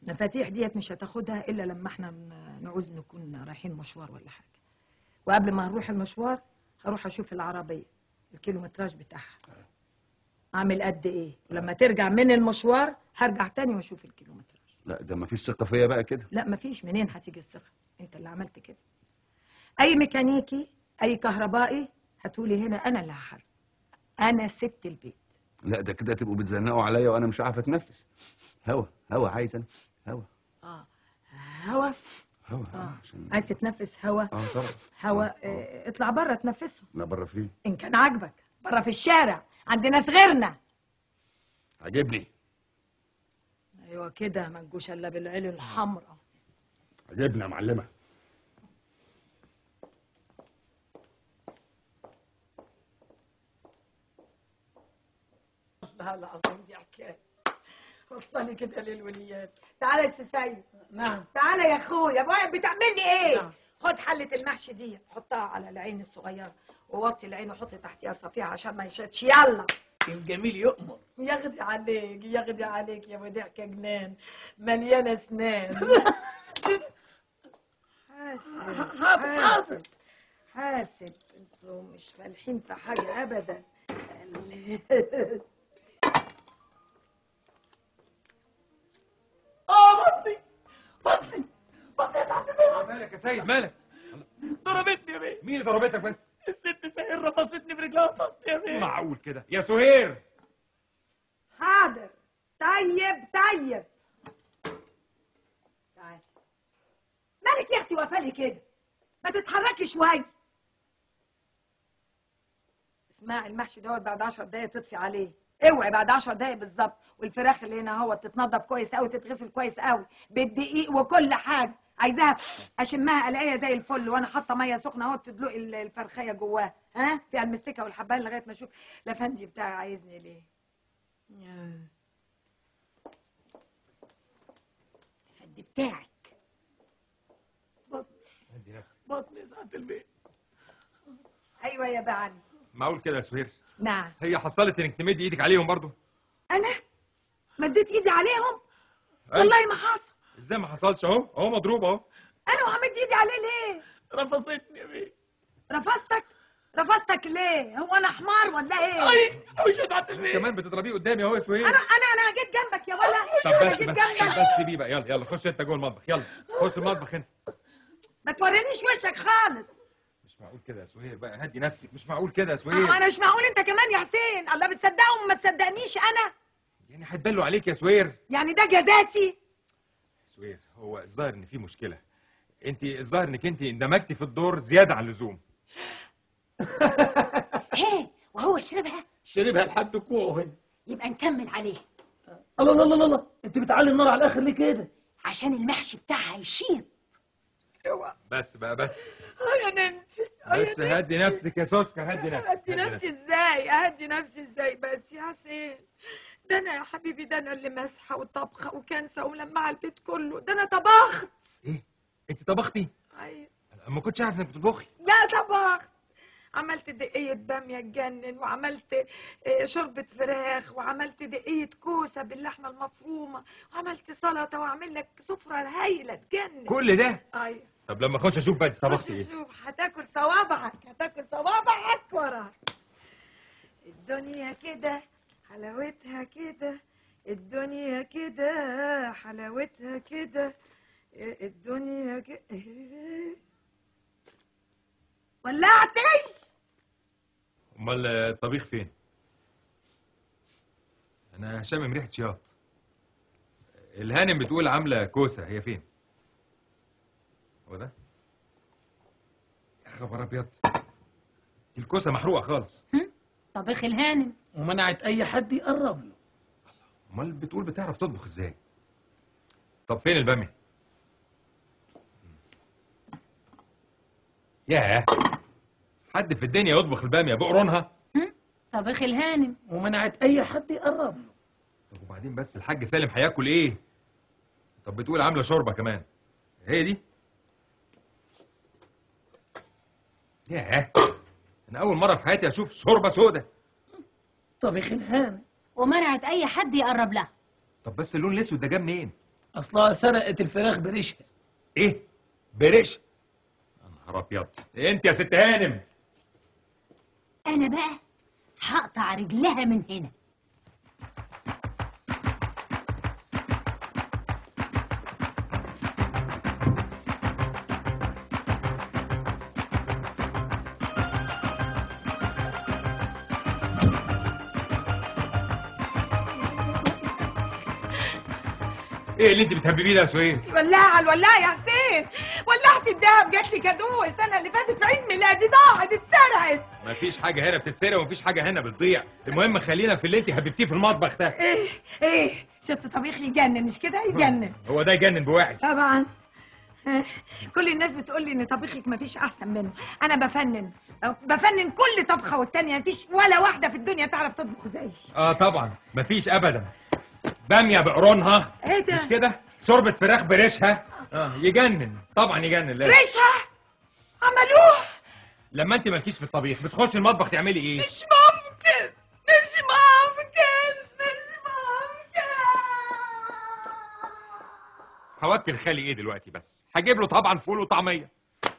المفاتيح ديت مش هتاخدها الا لما احنا ن- نعوز نكون رايحين مشوار ولا حاجه وقبل ما نروح المشوار هروح اشوف العربيه الكيلومتراج بتاعها عامل قد ايه ولما ترجع من المشوار هرجع تاني واشوف الكيلومتراج لا ده مفيش ثقه فيا بقى كده لا مفيش منين هتيجي الثقه انت اللي عملت كده اي ميكانيكي اي كهربائي هتقولي هنا انا اللي هحاسب انا ست البيت لا ده كده تبقوا بتزنقوا عليا وانا مش عارف اتنفس هوا هوا عايز انا هوا اه هوا هوا اه عشان عايز تتنفس هوا اه طبعا هوا اه اطلع بره تنفسه لا بره فين ان كان عاجبك بره في الشارع عند ناس غيرنا عجبني ايوه كده ما تجوش الا بالعين الحمراء عجبني يا معلمه والله العظيم دي حكايه وصلي كده للوليات تعالى يا سيد نعم تعالى يا اخويا بقى بتعمل لي ايه نعم. خد حله المحشي دي حطها على العين الصغيره ووطي العين وحط تحتيها صفيحه عشان ما يشتش يلا الجميل يؤمر ياخدي عليك ياخدي عليك يا ابو ضحكه جنان مليانه اسنان حاسب حاسب حاسب انتوا مش فالحين في حاجه ابدا اه بطني بطني بطني تحت مالك يا سيد مالك ضربتني يا بيه مين اللي ضربتك بس الست سهير رفضتني برجلها بطني يا بيه معقول كده يا سهير حاضر طيب طيب تعال مالك يا اختي وفالي كده ما تتحركي شويه اسمعي المحشي دوت بعد 10 دقايق تطفي عليه اوعي بعد 10 دقايق بالظبط والفراخ اللي هنا اهو تتنضف كويس قوي تتغسل كويس قوي بالدقيق وكل حاجه عايزاها اشمها الاقيها زي الفل وانا حاطه ميه سخنه اهو تدلقي ال- الفرخيه جواها ها فيها المستكه والحبايه لغايه ما اشوف الافندي بتاعي عايزني ليه يا. الافندي بتاعك هدي نفسك بطني ساعة البيت ايوه يا بعلي معقول كده يا سهير نعم هي حصلت انك تمد ايدك عليهم برضو انا مديت ايدي عليهم أيوة. والله ما حصل ازاي ما حصلش اهو اهو مضروب اهو انا وعملت ايدي عليه ليه رفضتني يا بيه رفضتك رفضتك ليه هو انا حمار ولا ايه اي مش تحت البيت كمان بتضربيه قدامي اهو يا سهير انا انا انا جيت جنبك يا ولا طب انا بس جيت بس جنبك بس سيبيه بقى يلا يلا خش انت جوه المطبخ يلا خش المطبخ انت ما تورينيش وشك خالص مش معقول كده يا سهير بقى هدي نفسك مش معقول كده يا آه، سهير انا مش معقول انت كمان يا حسين الله بتصدقهم وما تصدقنيش انا يعني هتبلوا عليك يا سهير يعني ده جزاتي سهير هو الظاهر ان في مشكله انت الظاهر انك انت اندمجتي في الدور زياده عن اللزوم هي وهو شربها شربها لحد كوعه هنا يبقى نكمل عليه الله الله الله الله انت بتعلي النار على الاخر ليه كده عشان المحشي بتاعها يشيط بس بقى بس اه يا نمتي آه يا بس هدي نفسك يا سوسكا هدي نفسك اهدي نفسي ازاي اهدي نفسي ازاي بس يا حسين ده انا يا حبيبي ده انا اللي مسحه وطبخه وكنسه وملمعه البيت كله ده انا طبخت انت طبختي أيوة. ما كنتش عارف انك بتطبخي لا طبخت عملت دقية بامية تجنن وعملت آه، شوربة فراخ وعملت دقية كوسة باللحمة المفرومة وعملت سلطة وأعمل لك سفرة هايلة تجنن كل ده أيوة طب لما اخش اشوف بقى انت طبختي خش ايه شوف هتاكل صوابعك هتاكل صوابعك وراك الدنيا كده حلاوتها كده الدنيا كده حلاوتها كده الدنيا كده ولعتش امال الطبيخ فين انا شامم ريحه شياط الهانم بتقول عامله كوسه هي فين هو ده يا خبر ابيض دي الكوسه محروقه خالص طبيخ الهانم ومنعت اي حد يقرب له امال بتقول بتعرف تطبخ ازاي طب فين الباميه ياه حد في الدنيا يطبخ الباميه بقرونها طبيخ الهانم ومنعت اي حد يقرب له طب وبعدين بس الحاج سالم هياكل ايه طب بتقول عامله شوربه كمان هي دي ياه انا اول مره في حياتي اشوف شوربه سودة طبيخ الهانم ومنعت اي حد يقرب لها طب بس اللون الاسود ده جه منين اصلها سرقت الفراخ بريشها ايه بريش يا نهار ابيض انت يا ست هانم انا بقى هقطع رجلها من هنا ايه اللي انت بتهببيه ده يا سهير الولاعة الولاعة يا حسين ولعت الدهب جات لي كادو السنة اللي فاتت في عيد ميلادي ضاعت اتسرقت مفيش حاجه هنا بتتسرق ومفيش حاجه هنا بتضيع المهم خلينا في اللي انت هببتيه في المطبخ ده ايه ايه شفت طبيخ يجنن مش كده يجنن هو ده يجنن بواعي طبعا آه، كل الناس بتقول لي ان طبيخك مفيش احسن منه انا بفنن بفنن كل طبخه والتانيه مفيش ولا واحده في الدنيا تعرف تطبخ زيي اه طبعا مفيش ابدا باميه بقرونها ايه ده؟ مش كده شوربه فراخ بريشها اه يجنن طبعا يجنن لازم ريشها عملوه لما انت مالكيش في الطبيخ بتخش المطبخ تعملي ايه مش ممكن مش ممكن مش ممكن هوكل خالي ايه دلوقتي بس هجيب له طبعا فول وطعميه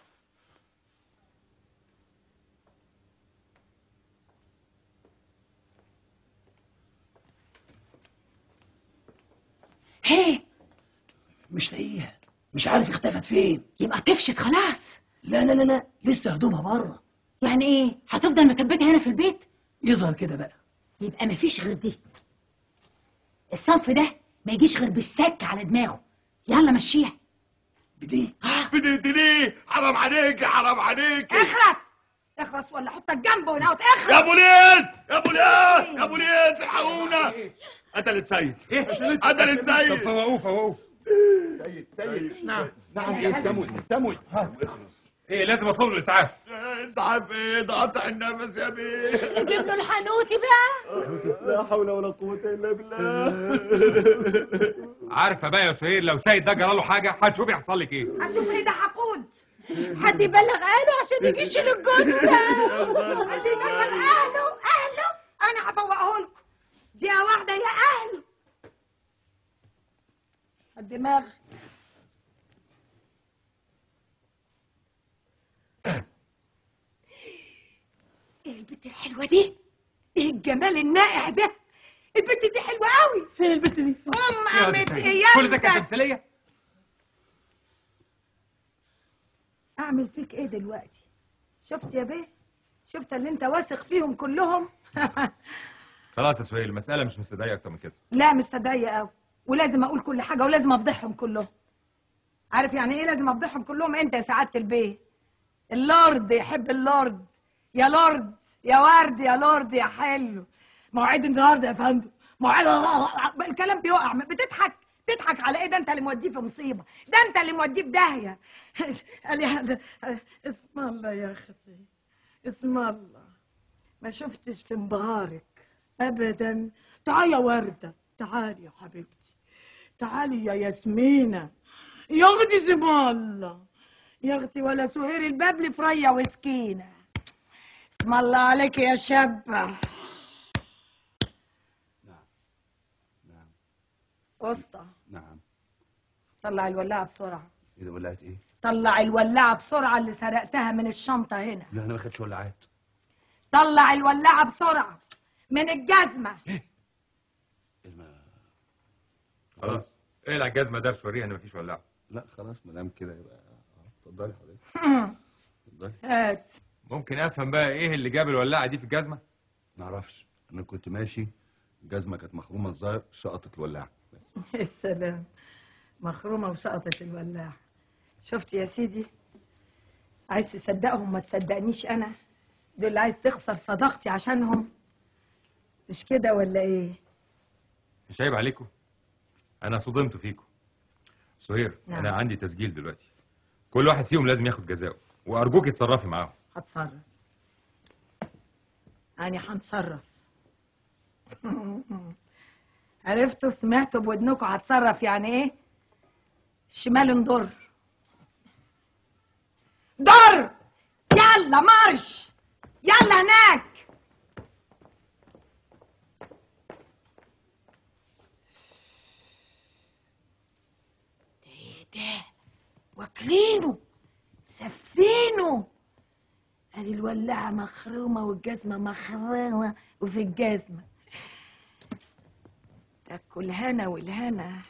هي مش لاقيها مش عارف اختفت فين يبقى طفشت خلاص لا لا لا لا لسه هدومها بره يعني ايه هتفضل مثبتها هنا في البيت يظهر كده بقى يبقى مفيش غير دي الصنف ده ما يجيش غير بالسك على دماغه يلا مشيها بدي بدي ليه حرام عليك حرام عليك اخرس اخرس ولا حطك جنبه ونقعد اخرس يا بوليس يا بوليس يا بوليس الحقونا قتلت سيد قتلت طب سيد فوقوه فوقوه سيد سيد نعم نعم ايه استموت استموت اخلص ايه لازم اطلب له الاسعاف اسعاف ايه ده قطع النفس يا بيه نجيب له الحنوتي بقى لا حول ولا قوة الا بالله عارفه بقى يا سهير لو سيد ده جرى له حاجه هتشوفي يحصل لك ايه اشوف ايه ده حقود حد يبلغ اهله عشان يجي يشيل الجثه حد يبلغ اهله اهله انا هفوقه لكم دقيقه واحده يا اهله الدماغ ايه البنت الحلوه دي ايه الجمال النائع ده البنت دي حلوه قوي فين البنت دي ام يا قامت دي سيد. ايه كل ده كان يا تمثيليه اعمل فيك ايه دلوقتي شفت يا بيه شفت اللي انت واثق فيهم كلهم خلاص يا سهير المساله مش مستدعيه اكتر من كده لا مستدعية قوي ولازم اقول كل حاجه ولازم افضحهم كلهم عارف يعني ايه لازم افضحهم كلهم انت يا سعاده البيه اللورد يحب اللورد يا لورد يا ورد يا لورد يا حلو موعد النهارده يا فندم موعد الكلام بيقع بتضحك تضحك على ايه ده انت اللي موديه في مصيبه ده انت اللي موديه في داهيه قال لي اسم الله يا اختي اسم الله ما شفتش في انبهارك ابدا تعالي يا ورده تعالي يا حبيبتي تعالي يا ياسمينه يا اختي اسم الله يا اختي ولا سهير البابلي فريه وسكينه اسم الله عليك يا شابه نعم وسطى نعم طلع الولاعه بسرعه ايه ده ولعت ايه؟ طلع الولاعه بسرعه اللي سرقتها من الشنطه هنا لا انا ما خدتش ولعات طلع الولاعه بسرعه من الجزمه خلاص اقلع الجزمه ده وريها ان مفيش ولاعه لا خلاص ما دام كده يبقى آه، اتفضلي حضرتك اتفضلي هات ممكن افهم بقى ايه اللي جاب الولاعه دي في الجزمه ما اعرفش انا كنت ماشي الجزمه كانت مخرومه الظاهر شقطت الولاعه السلام مخرومه وسقطت الولاعه شفت يا سيدي عايز تصدقهم ما تصدقنيش انا دول اللي عايز تخسر صداقتي عشانهم مش كده ولا ايه مش عيب عليكم انا صدمت فيكم سهير نعم. انا عندي تسجيل دلوقتي كل واحد فيهم لازم ياخد جزاؤه وارجوك اتصرفي معاهم هتصرف أنا هنتصرف عرفتوا سمعتوا بودنكم هتصرف يعني ايه شمال نضر ضر يلا مارش يلا هناك واكلينه سفينه ادي الولاعه مخرومه والجزمه مخرومه وفي الجزمه تاكل هنا والهنا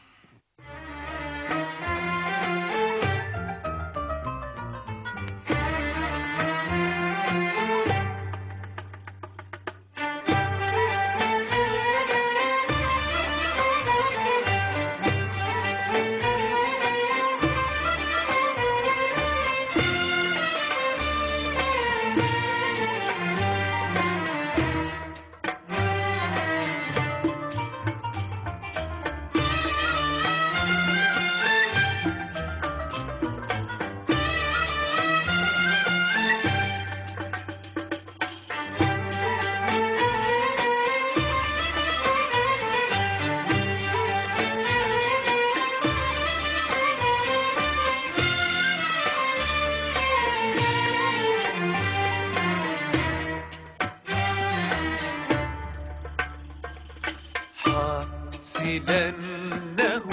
حاسلا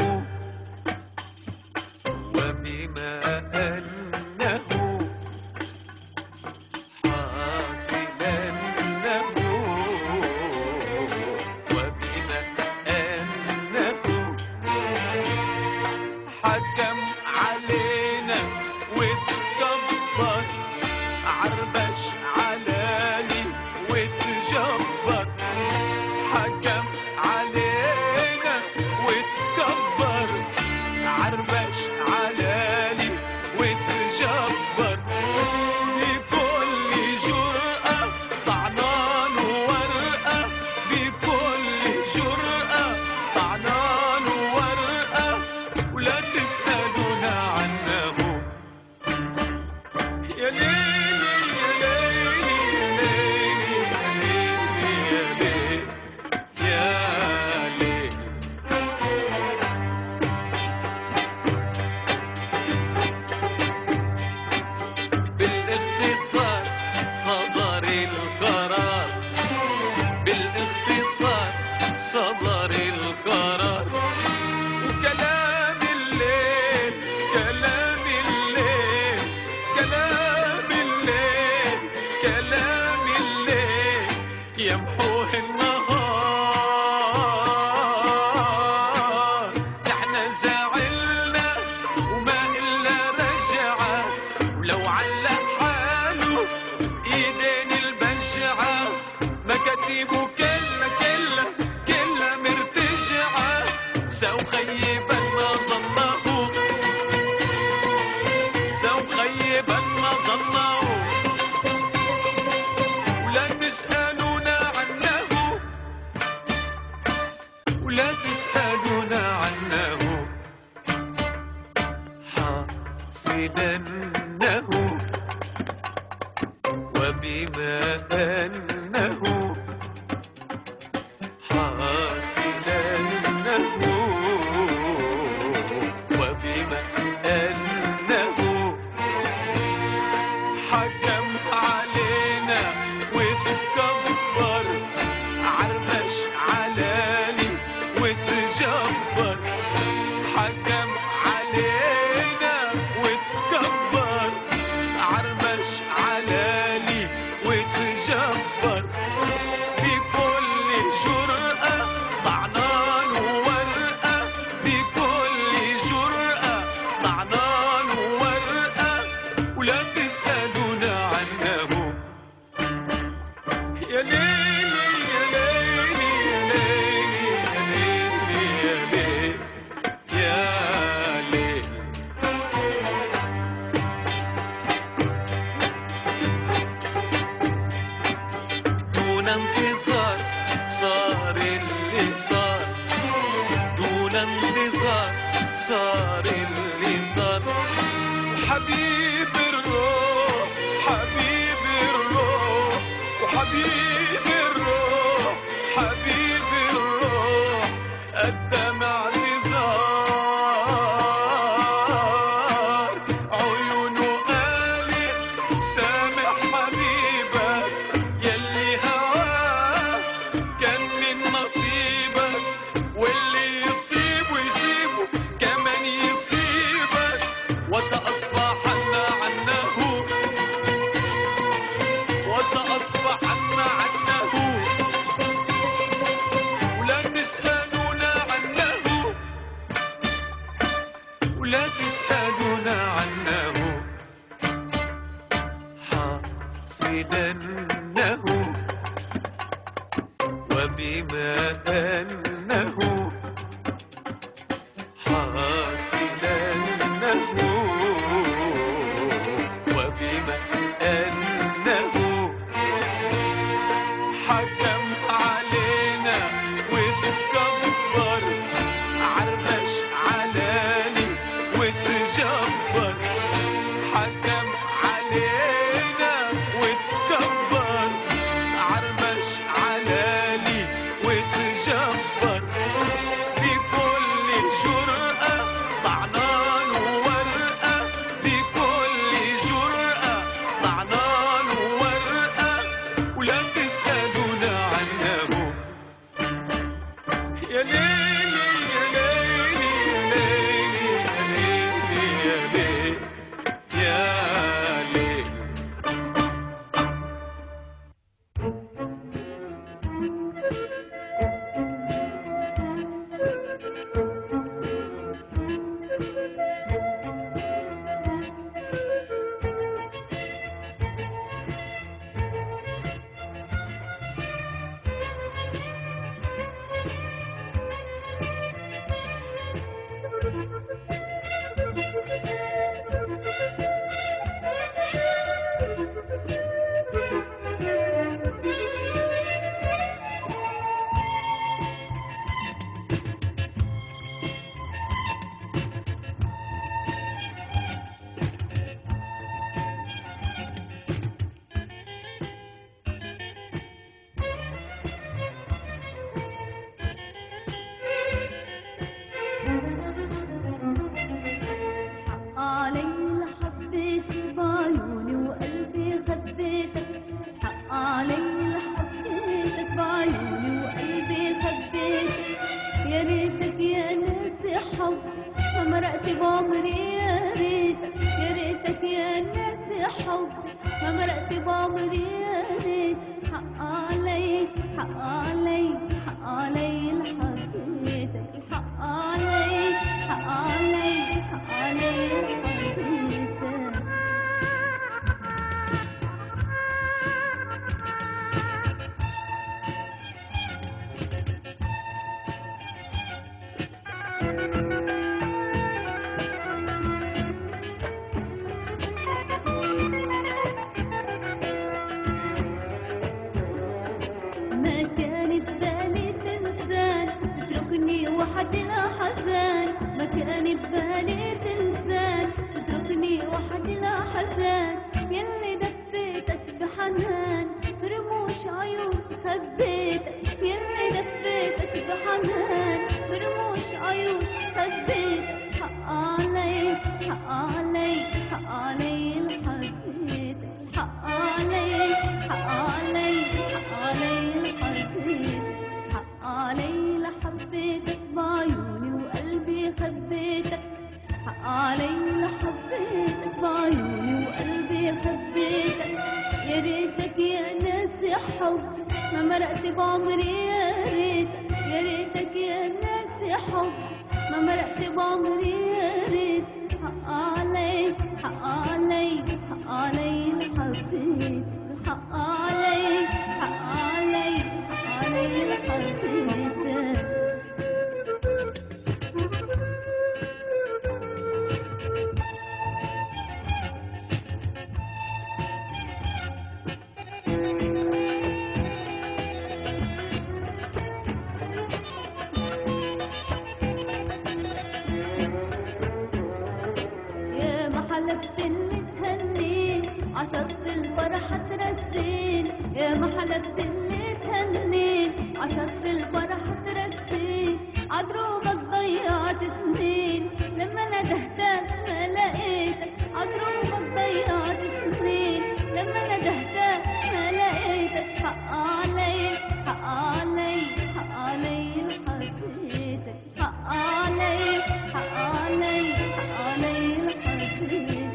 وبما أنه حاسلا وبما أنه حكم علينا واتكبر عربش علاني واتجبر حكم علينا واتكبر عربش علاني واتجبر بكل جرأة طعنان ورقة بكل جرأة طعنان ورقة ولا تسألونا عنه يا ليلي يا ليلي يا ليلي يا ليلي يا ليلي بالاختصار صدر القرار بالاختصار صدر القرار وكلام الليل كلام الليل كلام الليل كلام الليل يمحوه النهار احنا زعلنا وما إلا رجعة ولو علق حاله ايدين البشعة مكاتيبه كلها كلها كلها مرتجعة سو خيبا ما ظنه سو خيبا ما ظنه ولا تسألونا عنه ولا تسألونا عنه حاسدا أنه وبما أنه حاسدا أنه وبما أنه حكم علينا واتكبر عربش علاني واتجبر حكم علينا واتكبر عربش علاني واتجبر بكل جرأة طعنان ورقة بكل جرأة طعنان ورقة ولا تسألونا عنه يا ليلي يا ليلي يا ليلي يا ليلي يا ليلي يا ليلي دون انتظار صار اللي صار دون انتظار صار اللي صار حبيب الروح حبيب الروح وحبيب الروح حبيب الروح قدم اعتذار عيونه قالت سامح حبيبك يلي هواه كان من نصيبك واللي يصيبه يصيبه كمان يصيبك وسأصبح ولا تسألون عنه حاصدنه وبما أنه حاصدنه وبما أنه حكم علينا وتكبر عربش علاني وتجبر حكم علينا وتكبر عربش علاني وتجبر بكل جرأة طعنان وورقة بكل جرأة طعنان وورقة ولا تسألون عنه يا ليلي يا ليلي يا ليلي يا ليلي يا ليلي يا ليلي علي حبيت بعيوني وقلبي خبيتك حق علي حبيتك بعيوني وقلبي خبيتك يا ريتك يا ناسي حب ما مرقت بعمري يا ريتك يا ريتك يا ناسي حب ما مرقت بعمري يا ريت حق علي حق علي حق علي حبيتك الحق علي حق علي حق علي حبيتك ما كانت بالي تنسان تتركني وحدي لا حزان ما كان ببالي تنسان تتركني وحدي لا حزان يلي دفيتك بحنان برموش عيون خبيتك يلي دفيتك بحنان برموش عيون خبيتك حق علي حق علي حق علي حبيتك حق علي حق علي حق علي حبيتك حق علي لحبيتك بعيوني وقلبي خبيتك حق علي لحبيتك بعيوني وقلبي خبيتك يا ريتك يا ناسي حب ما مرقت بعمري يا ريتك يا ريتك يا ناسي حب ما مرقت بعمري يا ريت حق علي حق علي حق علي حبيتك حق علي حق علي حق علي حبيتك يا ما حلفت اللي تهنيت عشرة الفرحة ترسين يا ما حلفت اللي تهنيت عشرة الفرحة ترسين عدروبك ضيعت سنين لما ندهتك ما لقيتك عدروبك ضيعت سنين لما ندهتك ما لقيتك حق علي حق علي حق علي حبيتك حق علي حق علي حق علي حبيتك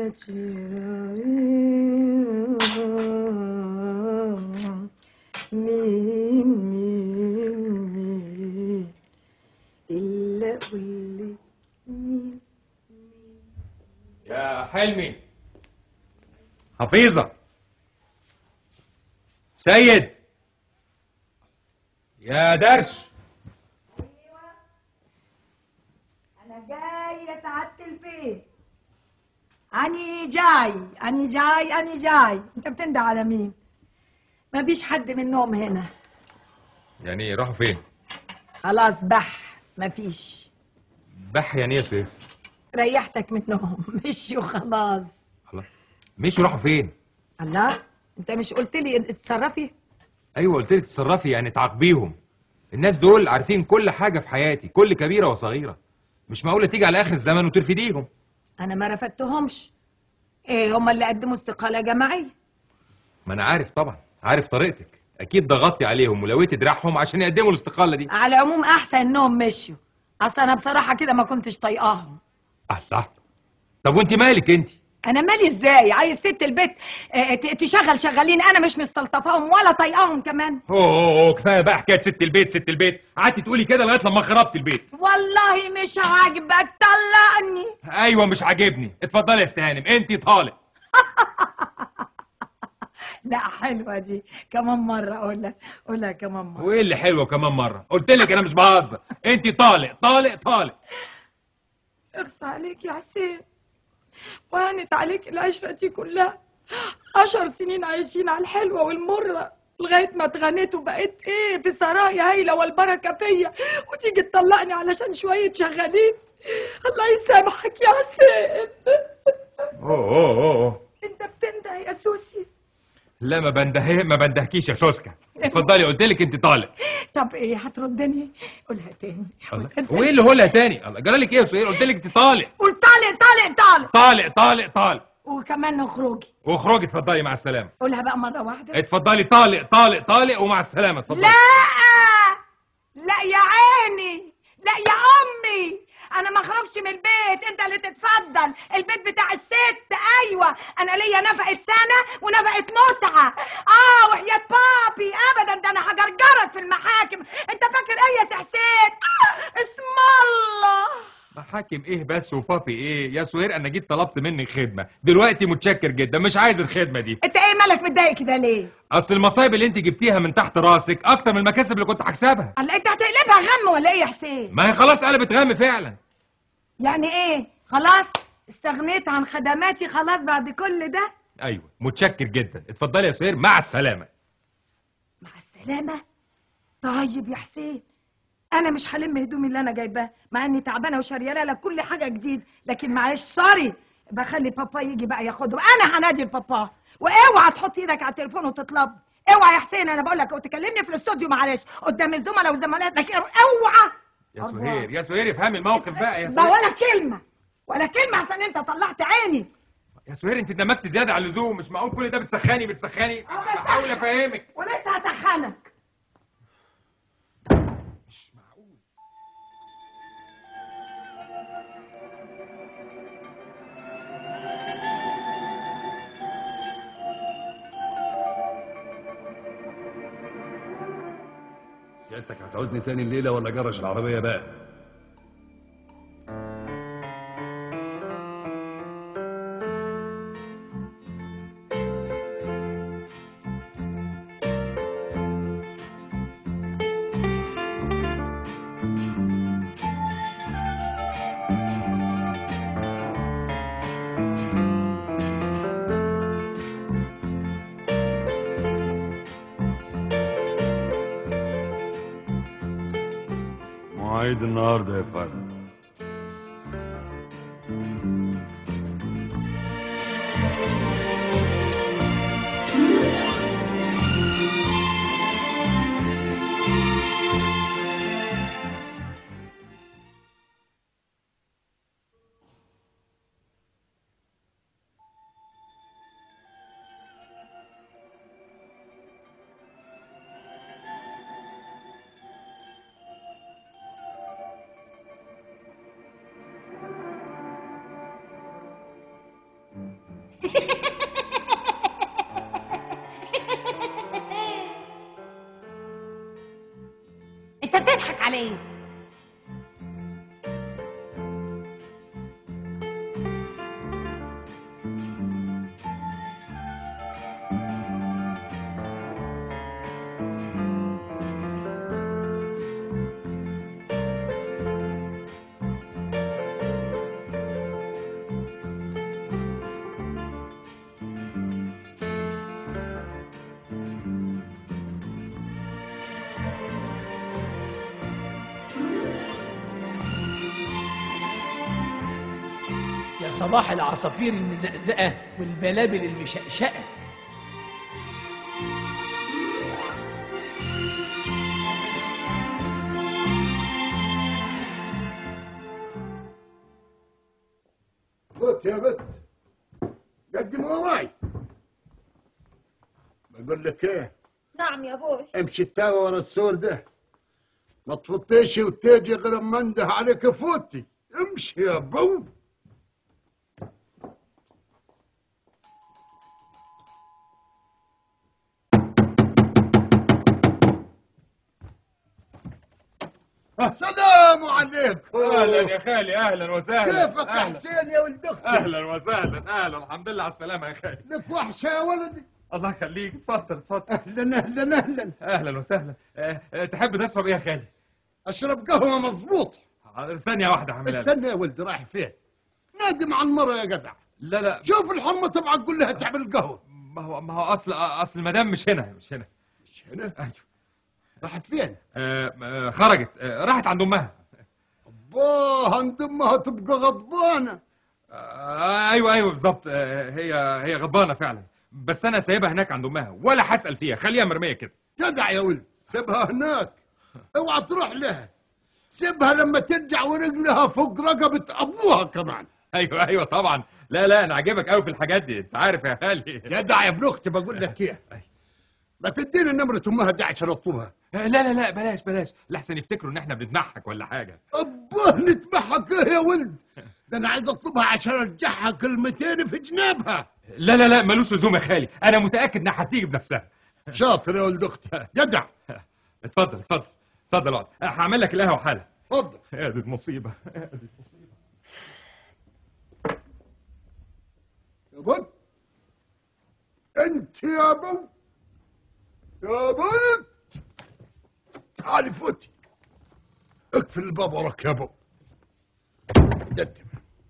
مين مين مين إلا قولي مين يا حلمي حفيظة سيد يا درش أنا جاي يا سعادة البيت أني جاي أني جاي أني جاي أنت بتندى على مين؟ ما فيش حد منهم هنا يعني ايه راحوا فين خلاص بح ما فيش بح يعني ايه فين ريحتك منهم مشيوا خلاص مشوا راحوا فين الله أنت مش قلت لي اتصرفي؟ ايوه قلت لك تتصرفي يعني تعاقبيهم الناس دول عارفين كل حاجه في حياتي كل كبيره وصغيره مش معقوله تيجي على اخر الزمن وترفديهم أنا ما رفدتهمش إيه هم اللي قدموا استقالة جماعية ما انا عارف طبعا عارف طريقتك اكيد ضغطتي عليهم ولويتي دراعهم عشان يقدموا الاستقاله دي على العموم أحسن إنهم مشيوا أصل أنا بصراحة كده ما كنتش طايقاهم الله طب وانت مالك انت انا مالي ازاي عايز ست البيت آه، ت- تشغل شغالين انا مش مستلطفاهم ولا طايقاهم كمان اوه أوه، أوه، كفايه بقى حكايه ست البيت ست البيت قعدتي تقولي كده لغايه لما خربت البيت والله مش عاجبك طلقني ايوه مش عاجبني اتفضلي يا استهانم انت طالق لا حلوه دي كمان مره قولها قولها كمان مره وايه اللي حلوه كمان مره قلت لك انا مش بهزر انت طالق طالق طالق اخص عليك يا حسين وهنت عليك العشره دي كلها عشر سنين عايشين على الحلوه والمره لغايه ما اتغنيت وبقيت ايه في سرايا هايله والبركه فيا وتيجي تطلقني علشان شويه شغالين الله يسامحك يا حسين اوه اوه اوه أوه. انت بتنده يا سوسي لا ما بنده ما بندهكيش يا سوسكا اتفضلي قلت لك انت طالق طب ايه هتردني قولها تاني الله وايه اللي هقولها تاني الله جرالك ايه يا سهير قلت لك انت طالق قول طالق طالق طالق طالق طالق طالق وكمان نخرجي واخرجي اتفضلي مع السلامه قولها بقى مره واحده اتفضلي طالق طالق طالق ومع السلامه اتفضلي لا لا يا عيني لا يا امي انا ما اخرجش من البيت انت اللي تتفضل البيت بتاع الست ايوه انا ليا نفقه سنه ونفقه متعه اه وحياه بابي ابدا ده انا هجرجرك في المحاكم انت فاكر ايه يا سي حسين آه اسم الله محاكم ايه بس وبابي ايه يا سهير انا جيت طلبت منك خدمه دلوقتي متشكر جدا مش عايز الخدمه دي انت ايه مالك متضايق كده ليه اصل المصايب اللي انت جبتيها من تحت راسك اكتر من المكاسب اللي كنت هكسبها الله انت هتقلبها غم ولا ايه يا حسين ما هي خلاص قلبت غم فعلا يعني ايه خلاص استغنيت عن خدماتي خلاص بعد كل ده ايوه متشكر جدا اتفضلي يا سهير مع السلامه مع السلامة طيب يا حسين أنا مش هلم هدومي اللي أنا جايباه مع إني تعبانة وشريانة لك كل حاجة جديد لكن معلش سوري بخلي بابا يجي بقى ياخدهم أنا هنادي لبابا وأوعى تحط إيدك على التليفون وتطلب اوعى يا حسين أنا بقول لك وتكلمني في الاستوديو معلش قدام الزملاء والزمالات لكن اوعى يا سهير يا سهير افهمي الموقف بقى يا ده سهير ولا كلمة ولا كلمة عشان أنت طلعت عيني يا سهير انت اندمجت زياده عن اللزوم مش معقول كل ده بتسخني بتسخني بحاول افهمك ولسه هسخنك سيادتك هتعوزني تاني الليله ولا جرش العربيه بقى مواعيد النهارده يا فندم انت بتضحك على ايه يا صباح العصافير المزقزقة والبلابل المشقشقة فوت يا بت قدم وراي بقول لك ايه نعم يا ابوي امشي التاوى ورا السور ده ما تفطيش وتيجي غير اما انده عليك فوتي امشي يا بو السلام عليكم اهلا يا خالي اهلا وسهلا كيفك يا أهلاً. حسين يا ولد اختي اهلا وسهلا اهلا الحمد لله على السلامه يا خالي لك وحشه يا ولدي الله يخليك اتفضل اتفضل اهلا اهلا اهلا اهلا وسهلا أه، أه، تحب تشرب ايه يا خالي اشرب قهوه مظبوط ثانيه واحده حملان استنى يا ولدي رايح فين نادي مع المرة يا جدع لا لا شوف الحرمة تبعك قول لها تعمل قهوة ما هو ما هو اصل اصل المدام مش هنا مش هنا مش هنا ايوه راحت فين آه آه، خرجت آه راحت عند امها باه عند امها تبقى غضبانة آه ايوه ايوه بالظبط آه هي هي غضبانه فعلا بس انا سايبها هناك عند امها ولا هسال فيها خليها مرميه كده جدع يا ولد سيبها هناك اوعى تروح لها سيبها لما ترجع ورجلها فوق رقبة ابوها كمان ايوه ايوه طبعا لا لا انا عاجبك قوي في الحاجات دي انت عارف يا خالي جدع يا ابن اختي بقول لك ايه ما تديني نمرة امها دي عشان اطلبها لا لا لا بلاش بلاش لحسن يفتكروا ان احنا بنتمحك ولا حاجه اباه نتبحك ايه يا ولد ده انا عايز اطلبها عشان ارجعها كلمتين في جنابها لا لا لا ملوش لزوم يا خالي انا متاكد انها هتيجي بنفسها شاطر يا ولد اختي جدع اتفضل اتفضل اتفضل اقعد هعمل لك القهوه حالا اتفضل يا دي المصيبه يا دي المصيبه يا بنت انت يا بنت يا بنت تعالي فوتي اقفل الباب وراك يا بو قدم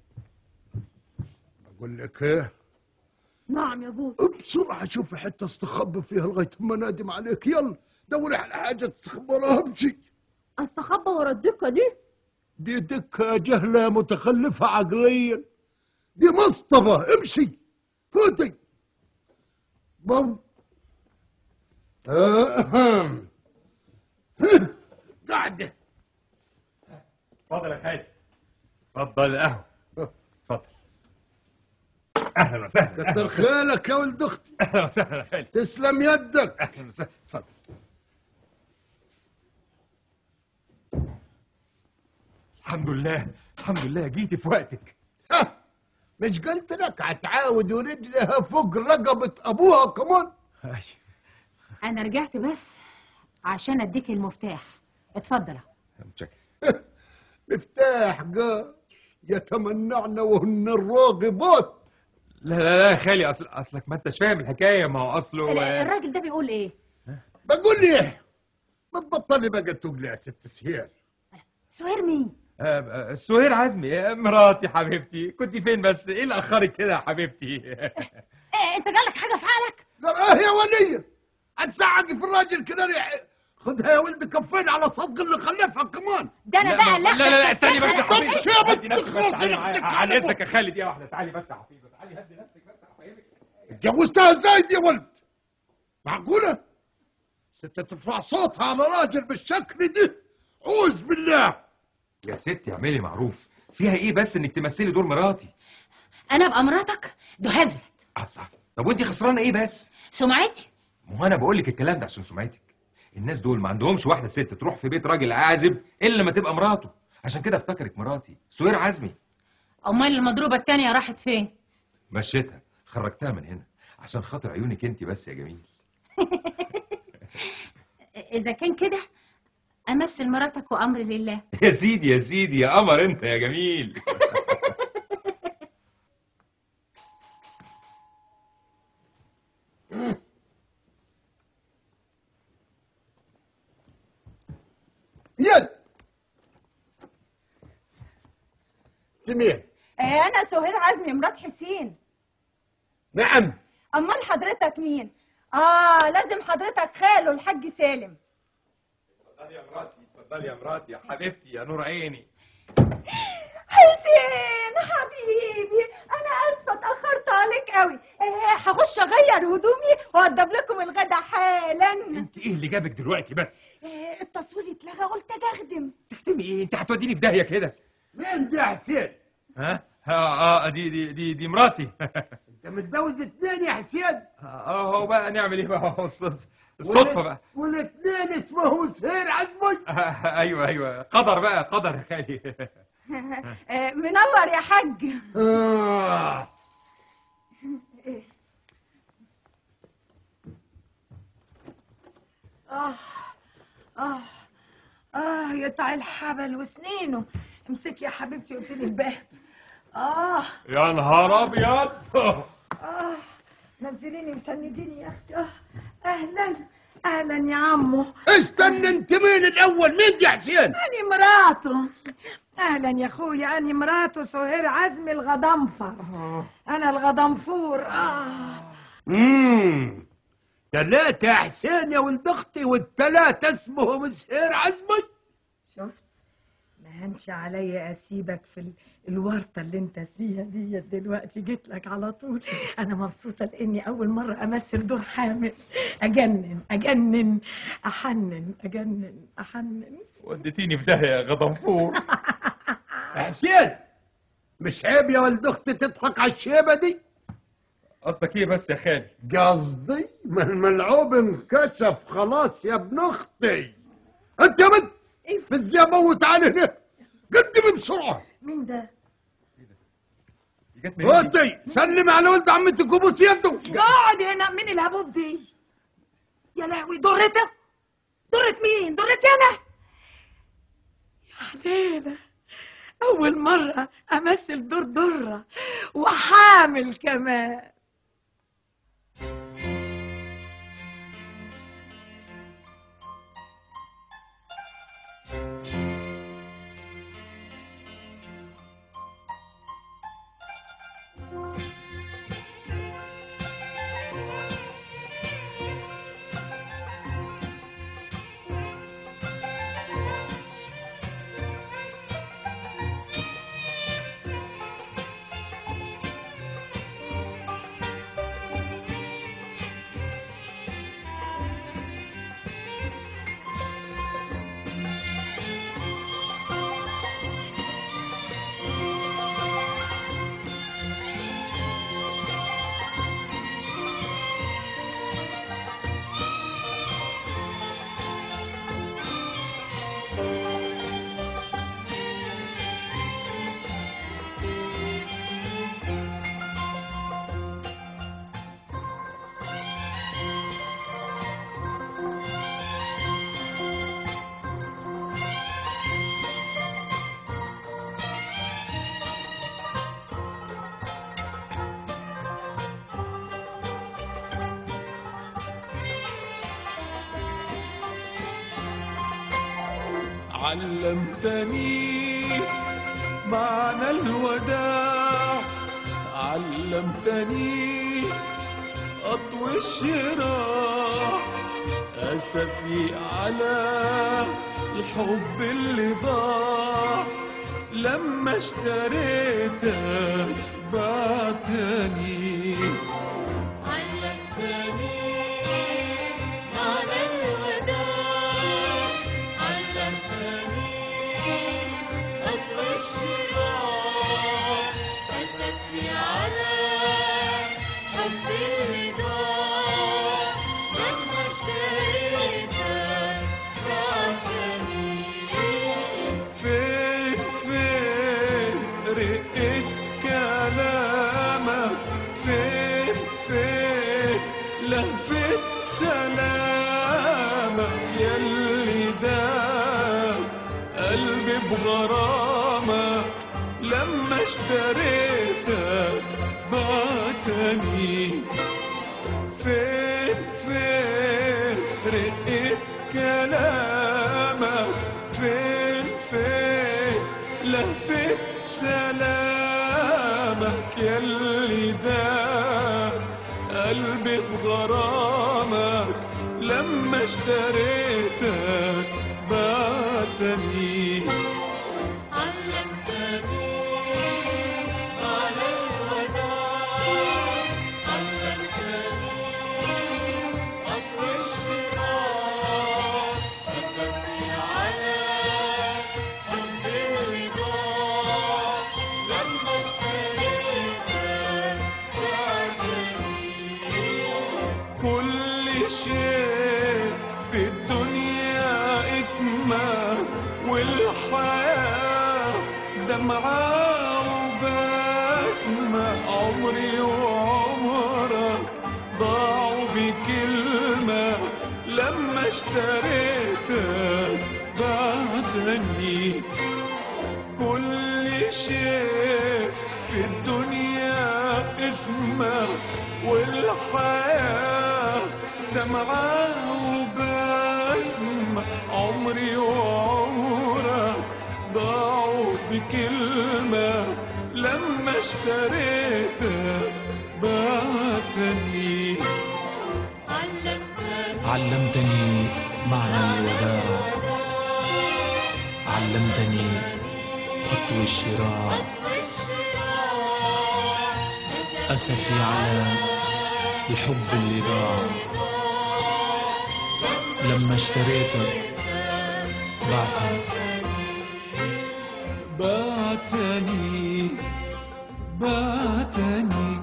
بقول لك ايه نعم يا ابوي بسرعة شوفي حتة استخبى فيها لغاية ما نادم عليك يلا دوري على حاجة تستخبرها بشي استخبى ورا الدكه دي دي دكة جهلة متخلفة عقليا دي مصطفى امشي فوتي بو أهم. قاعدة اتفضل يا خالي اتفضل القهوه اتفضل اهلا وسهلا كتر خيرك يا ولد اختي اهلا وسهلا يا خالي تسلم يدك اهلا وسهلا اتفضل الحمد لله الحمد لله جيتي في وقتك ها مش قلت لك هتعاود ورجلها فوق رقبة ابوها كمان انا رجعت بس عشان اديك المفتاح اتفضل متشكر مفتاح قال يتمنعن وهن الراغبات لا لا لا يا خالي اصل اصلك ما انتش فاهم الحكايه ما هو اصله ال- الراجل ده بيقول ايه بقول لي ما تبطلي بقى تقولي يا ست سهير سهير مين آه، آه، سهير عزمي آه، مراتي حبيبتي كنت فين بس ايه اللي اخرك كده يا حبيبتي إيه انت جالك حاجه في عقلك قال اه يا ولية هتساعدي في الراجل كده ريح خدها يا ولد كفين على صدق اللي خلفها كمان ده انا لا، بقى ما- اللي لا لا لا استني بس يا طب حبيبي شو يا بنت هدي نفسك بس، تخلصي تعالي- نفسك عن على اذنك يا خالي دقيقه واحده تعالي بس يا حفيظه تعالي هدي نفسك بس يا حبيبي اتجوزتها ازاي دي يا ولد معقولة ست ترفع صوتها على راجل بالشكل ده عوز بالله يا ستي اعملي معروف فيها ايه بس انك تمثلي دور مراتي انا ابقى مراتك ده هزلت طب وانت خسرانه ايه بس سمعتي ما هو انا بقول لك الكلام ده عشان سمعتك الناس دول ما عندهمش واحده ست تروح في بيت راجل عازب الا لما تبقى مراته عشان كده افتكرك مراتي سهير عزمي امال المضروبه التانية راحت فين مشيتها خرجتها من هنا عشان خاطر عيونك انت بس يا جميل اذا كان كده امثل مراتك وامر لله يا سيدي يا سيدي يا قمر انت يا جميل يد مين آه، انا سهير عزمي مرات حسين نعم امال حضرتك مين اه لازم حضرتك خاله الحاج سالم اتفضلي يا مراتي اتفضلي يا مراتي يا حبيبتي يا نور عيني حسين حبيبي انا اسفه اتاخرت عليك قوي آه، هخش اغير هدومي وادب لكم الغدا حالا انت ايه اللي جابك دلوقتي بس آه، التصوير اتلغى قلت اجي اخدم تختمي ايه انت هتوديني في داهيه كده مين دي يا حسين ها اه اه دي دي دي, دي مراتي انت متجوز اتنين يا حسين اه هو بقى نعمل ايه بقى هو الص- الصدفه بقى والاتنين اسمه سهير عزمي آه ايوه ايوه قدر بقى قدر يا خالي آه، منور يا حاج آه. اه اه اه يقطع الحبل وسنينه امسكي يا حبيبتي قلت لي الباب اه يا نهار ابيض اه نزليني مسنديني يا اختي اه اهلا اهلا يا عمو استنى انت مين الاول مين دي يا حسين اني مراته اهلا يا اخويا اني مراته سهير عزمي الغضنفر انا الغضنفور اه امم ثلاثة يا حسين يا ولد اختي والثلاثة اسمهم سهير عزمي شفت ما هنش عليا اسيبك في ال- الورطه اللي انت فيها دي دلوقتي جيت لك على طول انا مبسوطه لاني اول مره امثل دور حامل اجنن اجنن احنن اجنن احنن وديتيني في داهيه يا غضنفور يا حسين مش عيب يا ولد اختي تضحك على الشيبة دي قصدك ايه بس يا خالي قصدي ما الملعوب انكشف خلاص يا ابن اختي انت يا بنت فزي موت على هنا قدمي بسرعة مين ده جت منين دي؟ ودي سلم على ولد عمتك وبوس يده اقعد هنا مين الهبوب دي يا لهوي ضرته ضرت مين ضرتي انا يا حليلة اول مرة امثل دور ضرة وحامل كمان علمتني معنى الوداع علمتني أطوي الشراع أسفي على الحب اللي ضاع لما اشتريتك بعتني علمتني معنى الوداع علمتني أطوى الشراع أسفي على حب الوداع لما اشتريتك بعتني فين فين رقة كلامك فين سلامك يلي دام قلبي بغرامك لما اشتريتك بعتني فين فين رقة كلامك فين فين لفت سلامك يلي دار قلبي بغرامك لما اشتريتك بعتني علمتني على الوداع علمتني أطوي الشراع أسمي على حب الوداع لما اشتريتك بعتني كل شيء في الدنيا اسمك والحياة دمعة وبسمة عمري وعمرك ضاعوا بكلمة لما اشتريتك بعتني كل شيء في الدنيا اسمه والحياة دمعة وبسمة عمري وعمرك ضاعوا بكلمة لما اشتريتك بعتني علمتني معنى الوداع علمتني أطوي الشراع أسفي على الحب اللي ضاع لما اشتريتك بعتني بعتني بعتني